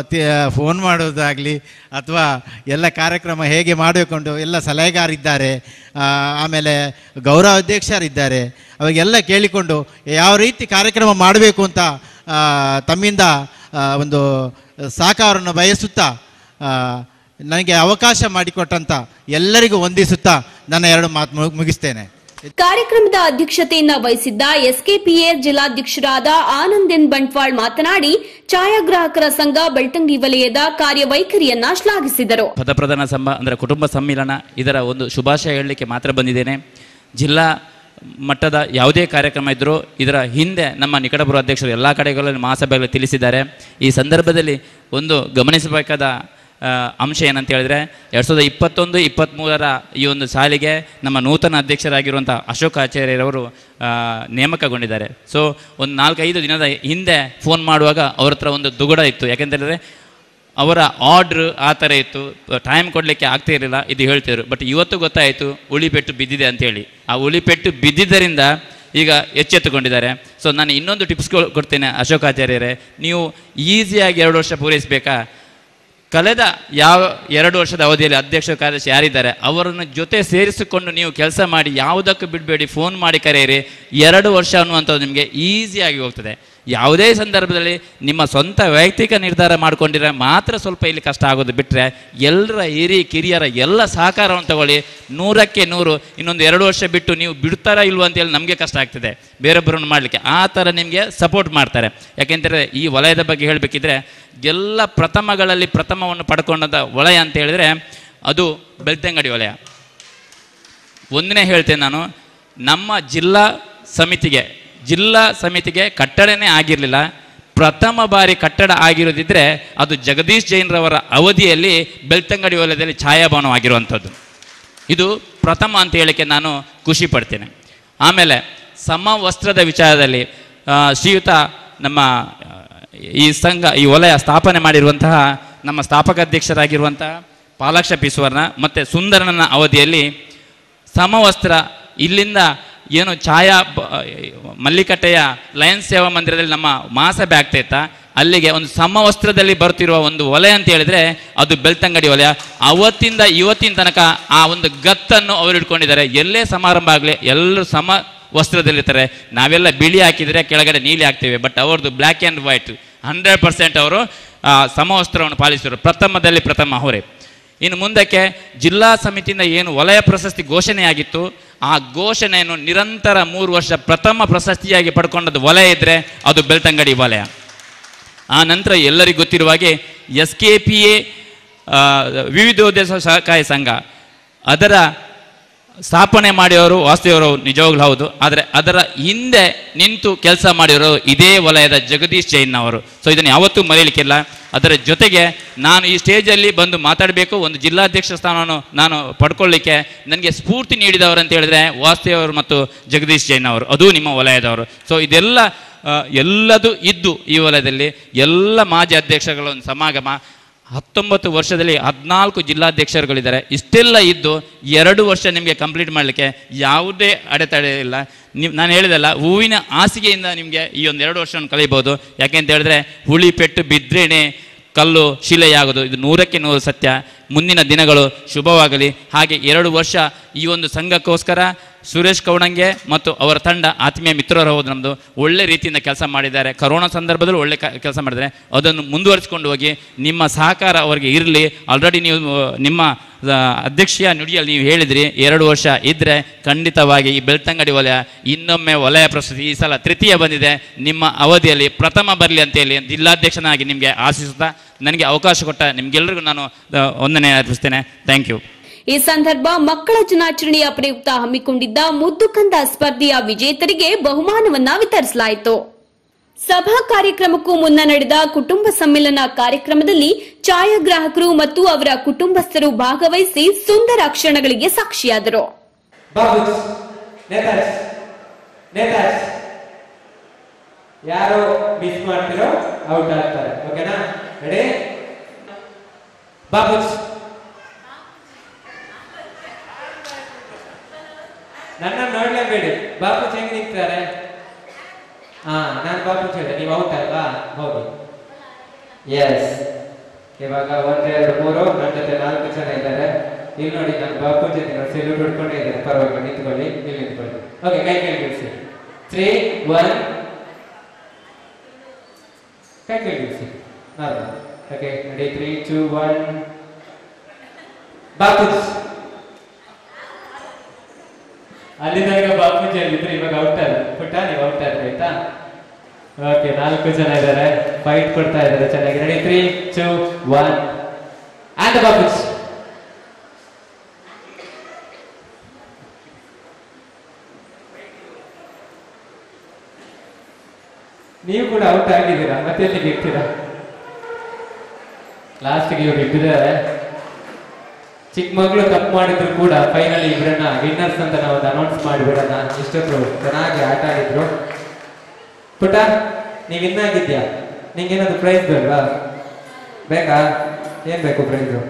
ಫೋನ್ ಮಾಡೋದಾಗಲಿ ಅಥವಾ ಎಲ್ಲ ಕಾರ್ಯಕ್ರಮ ಹೇಗೆ ಮಾಡಬೇಕೊಂಡು ಎಲ್ಲ ಸಲಹೆಗಾರಿದ್ದಾರೆ ಆ, ಆಮೇಲೆ ಗೌರವ ಅಧ್ಯಕ್ಷರಿದ್ದಾರೆ ಅವಾಗೆಲ್ಲ ಕೇಳಿಕೊಂಡು ಯಾವ ರೀತಿ ಕಾರ್ಯಕ್ರಮ ಮಾಡಬೇಕು ಅಂತ ಆ, ತಮ್ಮಿಂದ ಆ, ಒಂದು ಸಹಕಾರವನ್ನು ಬಯಸುತ್ತಾ ಆ, ನನಗೆ ಅವಕಾಶ ಮಾಡಿಕೊಟ್ಟಂಥ ಎಲ್ಲರಿಗೂ ವಂದಿಸುತ್ತಾ ನನ್ನ ಎರಡು ಮಾತು ಮುಗ್- ಮುಗಿಸ್ತೇನೆ ಕಾರ್ಯಕ್ರಮದ ಅಧ್ಯಕ್ಷತೆಯನ್ನ ವಹಿಸಿದ್ದ ಎಸ್ಕೆಪಿಎ ಜಿಲ್ಲಾಧ್ಯಕ್ಷರಾದ ಆನಂದ್ ಎನ್ ಬಂಟ್ವಾಳ್ ಮಾತನಾಡಿ ಛಾಯಾಗ್ರಾಹಕರ ಸಂಘ ಬೆಳ್ತಂಗಡಿ ವಲಯದ ಕಾರ್ಯವೈಖರಿಯನ್ನ ಶ್ಲಾಘಿಸಿದರು ಪದಪ್ರಧಾನ ಸಂಬ ಅಂದರೆ ಕುಟುಂಬ ಸಮ್ಮಿಲನ ಇದರ ಒಂದು ಶುಭಾಶಯ ಹೇಳಲಿಕ್ಕೆ ಮಾತ್ರ ಬಂದಿದ್ದೇನೆ ಜಿಲ್ಲಾ ಮಟ್ಟದ ಯಾವುದೇ ಕಾರ್ಯಕ್ರಮ ಇದ್ದರೂ ಇದರ ಹಿಂದೆ ನಮ್ಮ ನಿಕಟಪುರ ಅಧ್ಯಕ್ಷರು ಎಲ್ಲ ಕಡೆಗಳಲ್ಲಿ ಮಹಾಸಭೆಗಳಲ್ಲಿ ತಿಳಿಸಿದ್ದಾರೆ ಈ ಸಂದರ್ಭದಲ್ಲಿ ಒಂದು ಗಮನಿಸಬೇಕಾದ ಆ, ಅಂಶ ಏನಂತ ಹೇಳಿದ್ರೆ ಎರಡು ಸಾವಿರದ ಇಪ್ಪತ್ತೊಂದು ಇಪ್ಪತ್ತ್ಮೂರರ ಈ ಒಂದು ಸಾಲಿಗೆ ನಮ್ಮ ನೂತನ ಅಧ್ಯಕ್ಷರಾಗಿರುವಂಥ ಅಶೋಕ್ ಆಚಾರ್ಯರವರು ಆ, ನೇಮಕಗೊಂಡಿದ್ದಾರೆ ಸೊ ಒಂದು ನಾಲ್ಕೈದು ದಿನದ ಹಿಂದೆ ಫೋನ್ ಮಾಡುವಾಗ ಅವ್ರ ಹತ್ರ ಒಂದು ದುಗುಡ ಇತ್ತು ಯಾಕೆಂತೇಳಿದ್ರೆ ಅವರ ಆರ್ಡ್ರ್ ಆ ಥರ ಇತ್ತು ಟೈಮ್ ಕೊಡಲಿಕ್ಕೆ ಆಗ್ತಾ ಇರಲಿಲ್ಲ ಇದು ಹೇಳ್ತಿದ್ರು ಬಟ್ ಇವತ್ತು ಗೊತ್ತಾಯಿತು ಉಳಿಪೆಟ್ಟು ಬಿದ್ದಿದೆ ಅಂತೇಳಿ ಆ ಉಳಿಪೆಟ್ಟು ಬಿದ್ದಿದ್ದರಿಂದ ಈಗ ಎಚ್ಚೆತ್ತುಕೊಂಡಿದ್ದಾರೆ ಸೊ ನಾನು ಇನ್ನೊಂದು ಟಿಪ್ಸ್ ಕೊಡ್ತೇನೆ ಅಶೋಕ್ ಆಚಾರ್ಯರೇ ನೀವು ಈಸಿಯಾಗಿ ಎರಡು ವರ್ಷ ಪೂರೈಸಬೇಕಾ ಕಳೆದ ಯಾವ ಎರಡು ವರ್ಷದ ಅವಧಿಯಲ್ಲಿ ಅಧ್ಯಕ್ಷ ಕಾರ್ಯದರ್ಶಿ ಯಾರಿದ್ದಾರೆ ಅವರನ್ನು ಜೊತೆ ಸೇರಿಸಿಕೊಂಡು ನೀವು ಕೆಲಸ ಮಾಡಿ ಯಾವುದಕ್ಕೂ ಬಿಡಬೇಡಿ ಫೋನ್ ಮಾಡಿ ಕರೆಯಿರಿ ಎರಡು ವರ್ಷ ಅನ್ನುವಂಥದ್ದು ನಿಮಗೆ ಈಸಿಯಾಗಿ ಹೋಗ್ತದೆ ಯಾವುದೇ ಸಂದರ್ಭದಲ್ಲಿ ನಿಮ್ಮ ಸ್ವಂತ ವೈಯಕ್ತಿಕ ನಿರ್ಧಾರ ಮಾಡ್ಕೊಂಡಿದ್ರೆ ಮಾತ್ರ ಸ್ವಲ್ಪ ಇಲ್ಲಿ ಕಷ್ಟ ಆಗೋದು ಬಿಟ್ಟರೆ ಎಲ್ಲರ ಹಿರಿ ಕಿರಿಯರ ಎಲ್ಲ ಸಹಕಾರವನ್ನು ತಗೊಳ್ಳಿ ನೂರಕ್ಕೆ ನೂರು ಇನ್ನೊಂದು ಎರಡು ವರ್ಷ ಬಿಟ್ಟು ನೀವು ಬಿಡ್ತಾರಾ ಇಲ್ವ ಅಂತೇಳಿ ನಮಗೆ ಕಷ್ಟ ಆಗ್ತದೆ ಬೇರೊಬ್ಬರನ್ನು ಮಾಡಲಿಕ್ಕೆ ಆ ಥರ ನಿಮಗೆ ಸಪೋರ್ಟ್ ಮಾಡ್ತಾರೆ ಯಾಕೆಂದರೆ ಈ ವಲಯದ ಬಗ್ಗೆ ಹೇಳಬೇಕಿದ್ರೆ ಎಲ್ಲ ಪ್ರಥಮಗಳಲ್ಲಿ ಪ್ರಥಮವನ್ನು ಪಡ್ಕೊಂಡಂಥ ವಲಯ ಅಂತ ಹೇಳಿದರೆ ಅದು ಬೆಳ್ತಂಗಡಿ ವಲಯ ಒಂದನೇ ಹೇಳ್ತೇನೆ ನಾನು ನಮ್ಮ ಜಿಲ್ಲಾ ಸಮಿತಿಗೆ ಜಿಲ್ಲಾ ಸಮಿತಿಗೆ ಕಟ್ಟಡನೇ ಆಗಿರಲಿಲ್ಲ ಪ್ರಥಮ ಬಾರಿ ಕಟ್ಟಡ ಆಗಿರೋದಿದ್ರೆ ಅದು ಜಗದೀಶ್ ಜೈನ್ರವರ ಅವಧಿಯಲ್ಲಿ ಬೆಳ್ತಂಗಡಿ ವಲಯದಲ್ಲಿ ಛಾಯಾಭವನವಾಗಿರುವಂಥದ್ದು ಇದು ಪ್ರಥಮ ಅಂತ ಹೇಳಿಕ್ಕೆ ನಾನು ಖುಷಿ ಪಡ್ತೇನೆ ಆಮೇಲೆ ಸಮವಸ್ತ್ರದ ವಿಚಾರದಲ್ಲಿ ಆ, ಶ್ರೀಯುತ ನಮ್ಮ ಆ, ಈ ಸಂಘ ಈ ವಲಯ ಸ್ಥಾಪನೆ ಮಾಡಿರುವಂತಹ ನಮ್ಮ ಸ್ಥಾಪಕ ಅಧ್ಯಕ್ಷರಾಗಿರುವಂತಹ ಪಾಲಾಕ್ಷ ಪಿ ಸುವರ್ಣ ಮತ್ತು ಸುಂದರನ ಅವಧಿಯಲ್ಲಿ ಸಮವಸ್ತ್ರ ಇಲ್ಲಿಂದ ಏನು ಛಾಯಾ ಬ- ಮಲ್ಲಿಕಟ್ಟೆಯ ಲಯನ್ಸ್ ಸೇವಾ ಮಂದಿರದಲ್ಲಿ ನಮ್ಮ ಮಹಾಸಭೆ ಆಗ್ತಾ ಇತ್ತ ಅಲ್ಲಿಗೆ ಒಂದು ಸಮವಸ್ತ್ರದಲ್ಲಿ ಬರ್ತಿರುವ ಒಂದು ವಲಯ ಅಂತ ಹೇಳಿದ್ರೆ ಅದು ಬೆಳ್ತಂಗಡಿ ವಲಯ ಅವತ್ತಿಂದ ಇವತ್ತಿನ ತನಕ ಆ ಒಂದು ಗತ್ತನ್ನು ಅವರು ಇಟ್ಕೊಂಡಿದ್ದಾರೆ ಎಲ್ಲೇ ಸಮಾರಂಭ ಆಗಲಿ ಎಲ್ಲರೂ ಸಮ ವಸ್ತ್ರದಲ್ಲಿರ್ತಾರೆ ನಾವೆಲ್ಲ ಬಿಳಿ ಹಾಕಿದರೆ ಕೆಳಗಡೆ ನೀಲಿ ಹಾಕ್ತೇವೆ ಬಟ್ ಅವ್ರದ್ದು black and white hundred percent ಅವರು ಆ, ಸಮವಸ್ತ್ರವನ್ನು ಪಾಲಿಸಿದರು ಪ್ರಥಮದಲ್ಲಿ ಪ್ರಥಮ ಅವರೇ ಇನ್ನು ಮುಂದಕ್ಕೆ ಜಿಲ್ಲಾ ಸಮಿತಿಯಿಂದ ಏನು ವಲಯ ಪ್ರಶಸ್ತಿ ಘೋಷಣೆಯಾಗಿತ್ತು ಆ ಘೋಷಣೆಯನ್ನು ನಿರಂತರ ಮೂರು ವರ್ಷ ಪ್ರಥಮ ಪ್ರಶಸ್ತಿಯಾಗಿ ಪಡ್ಕೊಂಡದ್ದು ವಲಯ ಇದ್ದರೆ ಅದು ಬೆಳ್ತಂಗಡಿ ವಲಯ ಆ ನಂತರ ಎಲ್ಲರಿಗೂ ಗೊತ್ತಿರುವ ಹಾಗೆ ಎಸ್ ಕೆ ಪಿ ಎ ವಿವಿಧೋದ್ದೇಶ ಸಹಕಾರಿ ಸಂಘ ಅದರ ಸ್ಥಾಪನೆ ಮಾಡಿದವರು ವಾಸ್ತವರು ನಿಜವಾಗ್ಲೂ ಹೌದು ಆದರೆ ಅದರ ಹಿಂದೆ ನಿಂತು ಕೆಲಸ ಮಾಡಿರೋರು ಇದೇ ವಲಯದ ಜಗದೀಶ್ ಜೈನ್ ಅವರು ಸೊ ಇದನ್ನು ಯಾವತ್ತೂ ಮರೆಯಲಿಕ್ಕಿಲ್ಲ ಅದರ ಜೊತೆಗೆ ನಾನು ಈ ಸ್ಟೇಜಲ್ಲಿ ಬಂದು ಮಾತಾಡಬೇಕು ಒಂದು ಜಿಲ್ಲಾಧ್ಯಕ್ಷ ಸ್ಥಾನವನ್ನು ನಾನು ಪಡ್ಕೊಳ್ಳಿಕ್ಕೆ ನನಗೆ ಸ್ಫೂರ್ತಿ ನೀಡಿದವರು ಅಂತ ಹೇಳಿದ್ರೆ ವಾಸ್ತವರು ಮತ್ತು ಜಗದೀಶ್ ಜೈನ್ ಅವರು ಅದು ನಿಮ್ಮ ವಲಯದವರು ಸೊ ಇದೆಲ್ಲ ಆ, ಎಲ್ಲದೂ ಇದ್ದು ಈ ವಲಯದಲ್ಲಿ ಎಲ್ಲ ಮಾಜಿ ಅಧ್ಯಕ್ಷಗಳ ಒಂದು ಸಮಾಗಮ ಹತ್ತೊಂಬತ್ತು ವರ್ಷದಲ್ಲಿ ಹದಿನಾಲ್ಕು ಜಿಲ್ಲಾಧ್ಯಕ್ಷರುಗಳಿದ್ದಾರೆ ಇಷ್ಟೆಲ್ಲ ಇದ್ದು ಎರಡು ವರ್ಷ ನಿಮಗೆ ಕಂಪ್ಲೀಟ್ ಮಾಡಲಿಕ್ಕೆ ಯಾವುದೇ ಅಡೆತಡೆ ಇಲ್ಲ ನೀವು ನಾನು ಹೇಳಿದಲ್ಲ ಹೂವಿನ ಹಾಸಿಗೆಯಿಂದ ನಿಮಗೆ ಈ ಒಂದು ಎರಡು ವರ್ಷವನ್ನು ಕಲಿಬೋದು ಯಾಕೆಂತ ಹೇಳಿದ್ರೆ ಹುಳಿ ಪೆಟ್ಟು ಬಿದ್ರೇನೆ ಕಲ್ಲು ಶಿಲೆಯಾಗೋದು ಇದು ನೂರಕ್ಕೆ ನೂರು ಸತ್ಯ ಮುಂದಿನ ದಿನಗಳು ಶುಭವಾಗಲಿ ಹಾಗೆ ಎರಡು ವರ್ಷ ಈ ಒಂದು ಸಂಘಕ್ಕೋಸ್ಕರ ಸುರೇಶ್ ಕೌಣಂಗೆ ಮತ್ತು ಅವರ ತಂಡ ಆತ್ಮೀಯ ಮಿತ್ರರು ಹೌದು ನಮ್ಮದು ಒಳ್ಳೆ ರೀತಿಯಿಂದ ಕೆಲಸ ಮಾಡಿದ್ದಾರೆ ಕರೋನಾ ಸಂದರ್ಭದಲ್ಲೂ ಒಳ್ಳೆ ಕೆಲಸ ಮಾಡಿದ್ದಾರೆ ಅದನ್ನು ಮುಂದುವರಿಸಿಕೊಂಡು ಹೋಗಿ ನಿಮ್ಮ ಸಹಕಾರ ಅವರಿಗೆ ಇರಲಿ ಆಲ್ರೆಡಿ ನೀವು ಆ, ನಿಮ್ಮ ಆ, ಅಧ್ಯಕ್ಷೀಯ ನುಡಿಯಲ್ಲಿ ನೀವು ಹೇಳಿದ್ರಿ ಎರಡು ವರ್ಷ ಇದ್ದರೆ ಖಂಡಿತವಾಗಿ ಈ ಬೆಳ್ತಂಗಡಿ ವಲಯ ಇನ್ನೊಮ್ಮೆ ವಲಯ ಪ್ರಶಸ್ತಿ ಈ ಸಲ ತೃತೀಯ ಬಂದಿದೆ ನಿಮ್ಮ ಅವಧಿಯಲ್ಲಿ ಪ್ರಥಮ ಬರಲಿ ಅಂತೇಳಿ ಜಿಲ್ಲಾಧ್ಯಕ್ಷನಾಗಿ ನಿಮಗೆ ಆಶಿಸುತ್ತಾ ನನಗೆ ಅವಕಾಶ ಕೊಟ್ಟ ನಿಮಗೆಲ್ಲರಿಗೂ ನಾನು ಆ, ವಂದನೆ ಅರ್ಪಿಸ್ತೇನೆ ಥ್ಯಾಂಕ್ ಯು ಈ ಸಂದರ್ಭ ಮಕ್ಕಳ ದಿನಾಚರಣೆಯ ಪ್ರಯುಕ್ತ ಹಮ್ಮಿಕೊಂಡಿದ್ದ ಮುದ್ದು ಕಂದ ಸ್ಪರ್ಧೆಯ ವಿಜೇತರಿಗೆ ಬಹುಮಾನವನ್ನ ವಿತರಿಸಲಾಯಿತು ಸಭಾ ಕಾರ್ಯಕ್ರಮಕ್ಕೂ ಮುನ್ನ ನಡೆದ ಕುಟುಂಬ ಸಮ್ಮೇಳನ ಕಾರ್ಯಕ್ರಮದಲ್ಲಿ ಛಾಯಾಗ್ರಾಹಕರು ಮತ್ತು ಅವರ ಕುಟುಂಬಸ್ಥರು ಭಾಗವಹಿಸಿ ಸುಂದರ ಕ್ಷಣಗಳಿಗೆ ಸಾಕ್ಷಿಯಾದರು ಬಾಬುಸ್ ನೇತಾಜ್ ನೇತಾಜ್ ಯಾರು ಮಿಸ್ ಮಾಡ್ತಿರೋ ಔಟ್ ಆಗ್ತಾರೆ ಓಕೆನಾ ರೆಡಿ ಬಾಬುಸ್ ನನ್ನ ನೋಡ್ಲೇಬೇಡಿ ಬಾಬುಜ್ ಹೆಂಗ್ ನಿಂತಾರೆ ಹಾ ನಾನು ಬಾಬುಜ್ ಹೇಳಿದೆ ನೀವು ಔಟ್ ಅಲ್ವಾ ಹೋಗಿ ಎಸ್ ಇವಾಗ ಒಂದ್ ಎರಡು ಮೂರು ನನ್ನ ಜೊತೆ ನಾಲ್ಕು ಜನ ಇದ್ದಾರೆ ಇಲ್ಲಿ ನೋಡಿ ನಾನು ಬಾಪು ಜೊತೆ ನೋಡಿ ಸೆಲ್ಯೂಟ್ ಹೊಡ್ಕೊಂಡೇ ಇದ್ದಾರೆ ಪರವಾಗಿಲ್ಲ ನಿಂತ್ಕೊಳ್ಳಿ ಇಲ್ಲಿ ನಿಂತ್ಕೊಳ್ಳಿ ಓಕೆ ಕೈ ಕೈ ಬಿಡಿಸಿ ತ್ರೀ ಒನ್ ಕೈ ಕೈ ಬಿಡಿಸಿ normal okay ready three two one ಬಾಪುಜ್ ಅಲ್ಲಿದ್ದಾಗ ಬಾಪೂಜಿ ಅಲ್ಲಿದ್ರು ಇವಾಗ ಔಟ್ ಆದ್ರು ಪುಟ್ಟ ನೀವು ಔಟ್ ಆದ್ರಿ ಆಯ್ತಾ ಓಕೆ ನಾಲ್ಕು ಜನ ಇದ್ದಾರೆ ಫೈಟ್ ಕೊಡ್ತಾ ಇದ್ದಾರೆ ಚೆನ್ನಾಗಿ ready three two one and ಬಾಬುಜ್ ನೀವು ಕೂಡ ಔಟ್ ಆಗಿದ್ದೀರಾ ಮತ್ತೆ ಎಲ್ಲಿಗೆ ಇರ್ತೀರಾ ಲಾಸ್ಟ್ಗೆ ಇವ್ರು ಇಟ್ಟಿದ್ದಾರೆ ಚಿಕ್ಕ ಮಗಳು ತಪ್ಪು ಮಾಡಿದ್ರು ಕೂಡ ಫೈನಲ್ ಇಬ್ಬರನ್ನ ವಿನ್ನರ್ಸ್ ಅಂತ ನಾವು ಅನೌನ್ಸ್ ಮಾಡಿಬಿಡೋಣ ಇಷ್ಟೊತ್ತು ಚೆನ್ನಾಗಿ ಆಟ ಆಡಿದ್ರು ಪುಟ ನೀವ್ ಇನ್ನಾಗಿದ್ಯಾ ನಿಂಗೇನಾದ್ರು ಪ್ರೈಸ್ ಬೇಡವಾ ಬೇಕಾ ಏನ್ ಬೇಕು ಪ್ರೈಸು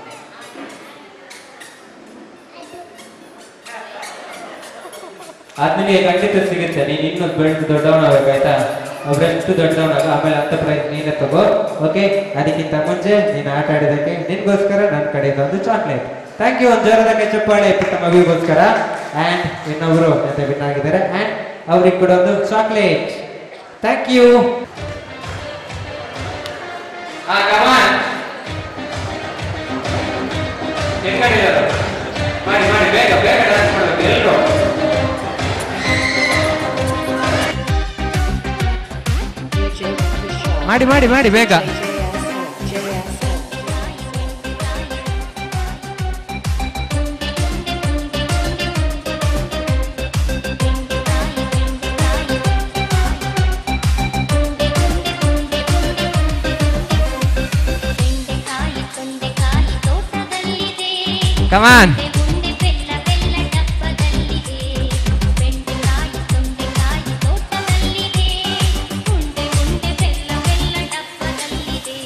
ಅದ್ ನಿನಗೆ ಖಂಡಿತ ಸಿಗುತ್ತೆ ನೀನ್ ಇನ್ನು ಬೆಳೆದು ದೊಡ್ಡವನಾಗಬೇಕಾಯ್ತಾ ಒಬ್ಬರೆಷ್ಟು ದೊಡ್ಡವನಾಗ ಆಮೇಲೆ ಹತ್ತು ಪ್ರೈಸ್ ನೀನೇ ತಗೋ ಓಕೆ ಅದಕ್ಕಿಂತ ಮುಂಚೆ ನೀನು ಆಟ ಆಡಿದಕ್ಕೆ ನಿನ್ಗೋಸ್ಕರ ನನ್ನ ಕಡೆಯಿಂದ ಒಂದು ಚಾಕ್ಲೇಟ್ ಥ್ಯಾಂಕ್ ಯು ಒಂದು ಜೋರದ ಕೈ ಚಪ್ಪಾಳೆ ಪುಟ್ಟ ಮಗುವಿಗೋಸ್ಕರ ಆ್ಯಂಡ್ ಇನ್ನೊಬ್ರು ಜೊತೆ ವಿನ್ ಆಗಿದ್ದಾರೆ ಆ್ಯಂಡ್ ಅವ್ರಿಗೆ ಕೂಡ ಒಂದು ಚಾಕ್ಲೇಟ್ ಥ್ಯಾಂಕ್ ಯು ಮಾಡಿ ಮಾಡಿ ಬೇಗ ಬೇಗ ಡ್ಯಾನ್ಸ್ ಮಾಡಬೇಕು ಎಲ್ಲರೂ ಮಾಡಿ ಮಾಡಿ ಮಾಡಿ ಬೇಗ ಕಮಾನ್ ಉಂಡೆ ಬೆಲ್ಲ ಬೆಲ್ಲ ಡಬ್ಬದಲ್ಲಿದೆ ಬೆಂಡೆಕಾಯಿ ತೊಂಡೆಕಾಯಿ ತೋಟದಲ್ಲಿದೆ ಉಂಡೆ ಉಂಡೆ ಬೆಲ್ಲ ಬೆಲ್ಲ ಡಬ್ಬದಲ್ಲಿದೆ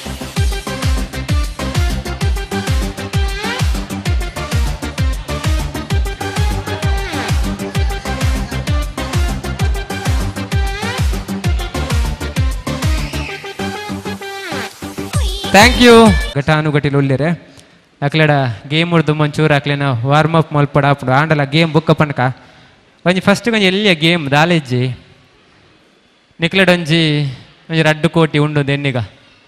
ಥ್ಯಾಂಕ್ ಯು ಘಟಾನುಘಟಿಲು ಉಳ್ಳಿರೆ ಅಕ್ಲೆಡ ಗೇಮ್ ಉಡ್ದು ಮಂಚೂರು ಅಕ್ಲೆನ ವಾರ್ಮ್ ಅಪ್ ಮಲ್ಪಡ ಆಪುಂಡು ಆಂಡಲ ಗೇಮ್ ಬುಕ್ಕ ಪನ್ಕ ಒಂಜಿ ಫಸ್ಟ್ ಒಂಜಿ ಎಲ್ಲಿಯ ಗೇಮ್ ದಾಲೆಜ್ಜಿ ನಿಕ್ಲೆಡ್ ಒಂಜಿ ಒಂಜಿ ರಡ್ಡು ಕೋಟಿ ಉಂಡು ಎನ್ನಿಗ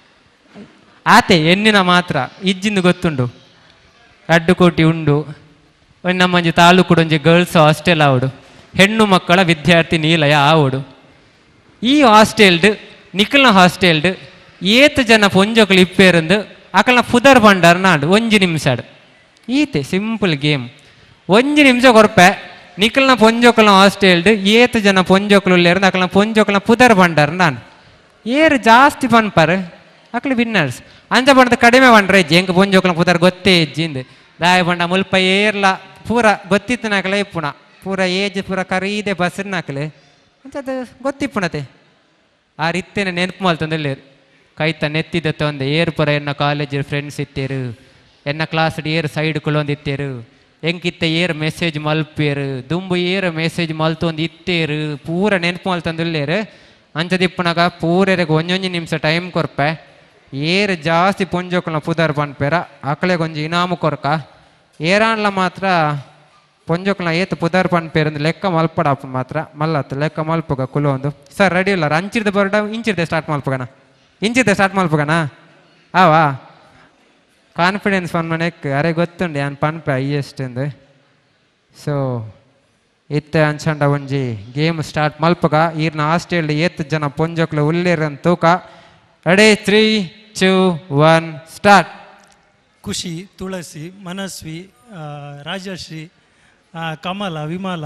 ಆತೆ ಎನ್ನಿನ ಮಾತ್ರ ಇಜ್ಜಿಂದು ಗೊತ್ತುಂಡು ರಡ್ಡು ಕೋಟಿ ಉಂಡು ಒಂಜಿ ನಮ್ಮಂಜಿ ತಾಲೂಕುಡು ಒಂಜಿ ಗರ್ಲ್ಸ್ ಹಾಸ್ಟೆಲ್ ಆವಡು ಹೆಣ್ಣು ಮಕ್ಕಳ ವಿದ್ಯಾರ್ಥಿ ನಿಲಯ ಆವಡು ಈ ಹಾಸ್ಟೆಲ್ಡ್ ನಿಖಲ್ನ ಹಾಸ್ಟೆಲ್ಡ್ ಏತ್ ಜನ ಪೊಂಜೊಕಲು ಇಪ್ಪೇರಂದು ಅಕಲ್ನ ಪುದರ್ ಬಂಡಾರ್ ನಾಡು ಒಂಜಿ ನಿಮಿಷಡ್ ಈತೆ ಸಿಂಪಲ್ ಗೇಮ್ ಒಂಜಿ ನಿಮಿಷ ಕೊರ್ಪೆ ನಿಖಲ್ನ ಪೊಂಜೊಕಲ್ನ ಹಾಸ್ಟೆಲ್ಡ್ ಏತ್ ಜನ ಪೊಂಜೊಕಲು ಉಳ್ಳೇರಂದು ಅಕಲ್ನ ಪೊಂಜೊಕಲ್ನ ಪುದರ್ ಬಂಡಾರ್ ನಾನು ಏರು ಜಾಸ್ತಿ ಪನ್ಪರ್ ಅಕ್ಲು ವಿನ್ನರ್ಸ್ ಅಂಚ ಬಂಡದ ಕಡಿಮೆ ಬಂಡ್ರೆ ಇಜ್ಜಿ ಎಂಕ ಪೊಂಜೊಕಲ್ನ ಪುದರ್ ಗೊತ್ತೇ ಇಜ್ಜಿಂದು ದಾಯ ಬಂಡ ಮುಲ್ಪ ಏರ್ಲ ಪೂರ ಗೊತ್ತಿತ್ತು ನಾಕಲ ಇಪ್ಪುಣ ಪೂರ ಏಜ್ ಪೂರ ಕರೀದೆ ಬಸ್ಸಿನ ನಾಕಲೆ ಅಂಚದು ಗೊತ್ತಿಪ್ಪುಣತೆ ಆ ರೀತಿಯ ನೆನಪು ಮಲ್ತಂದಲ್ಲಿ ಕೈತ ನೆತ್ತಿದ ತೊಂದೆ ಏರು ಪುರ ಎನ್ನ ಕಾಲೇಜ್ ಫ್ರೆಂಡ್ಸ್ ಇತ್ತೇರು ಎನ್ನ ಕ್ಲಾಸ್ ಏರು ಸೈಡ್ ಕುಳೊಂದು ಇತ್ತೇರು ಎಂಕಿತ್ತ ಏರು ಮೆಸೇಜ್ ಮಲ್ಪೇರು ದುಂಬು ಏರು ಮೆಸೇಜ್ ಮಲ್ತೊಂದು ಇತ್ತೇರು ಪೂರ ನೆನಪು ಮಲ್ತಂದುಲ್ಲೇರು ಅಂಚದಿಪ್ಪುನಗ ಪೂರೆರೆಗೆ ಒಂಜೊಂಜಿ ನಿಮಿಷ ಟೈಮ್ ಕೊರ್ಪೆ ಏರು ಜಾಸ್ತಿ ಪುಂಜೋಕಲ್ನ ಪುದರ್ ಪನ್ಪೇರ ಅಕಳೆಗೆ ಒಂಜಿ ಇನಾಮು ಕೊರ್ಕ ಏರಾನ್ಲ ಮಾತ್ರ ಪೊಂಜೋಕ್ಲ ಏತು ಪುದರ್ ಪನ್ಪೇರಂದು ಲೆಕ್ಕ ಮಲ್ಪಡಾಪು ಮಾತ್ರ ಮಲ್ಲತ್ತು ಲೆಕ್ಕ ಮಲ್ಪಗ ಕುಲೊಂದು ಸರ್ ರೆಡಿ ಇಲ್ಲ ಅಂಚಿರ್ದ ಬರಡ ಇಂಚಿರ್ದೆ ಸ್ಟಾರ್ಟ್ ಮಲ್ಪಗನ ಇಂಚಿರ್ದೆ ಸ್ಟಾರ್ಟ್ ಮಲ್ಪಗನ ಆವಾ ಕಾನ್ಫಿಡೆನ್ಸ್ ಪನ್ ಮನೆಕ್ ಅರೆ ಗೊತ್ತುಂಡು ಯಾನ್ ಪನ್ಪೆ ಹೈಯೆಸ್ಟ್ ಎಂದು ಸೊ ಇತ್ತೆ ಅಂಚಂಡ ಒಂಜಿ ಗೇಮ್ ಸ್ಟಾರ್ಟ್ ಮಲ್ಪಗ ಈರ್ನ ಹಾಸ್ಟೆಲ್ ಏತ್ ಜನ ಪೊಂಜೋಕ್ಲ ಉಲ್ಲೇರನ್ ತೂಕ ready three two one start Khushi Tulasi Manasvi ಆ, ರಾಜಶ್ರೀ ಆ, ಕಮಲ ವಿಮಲ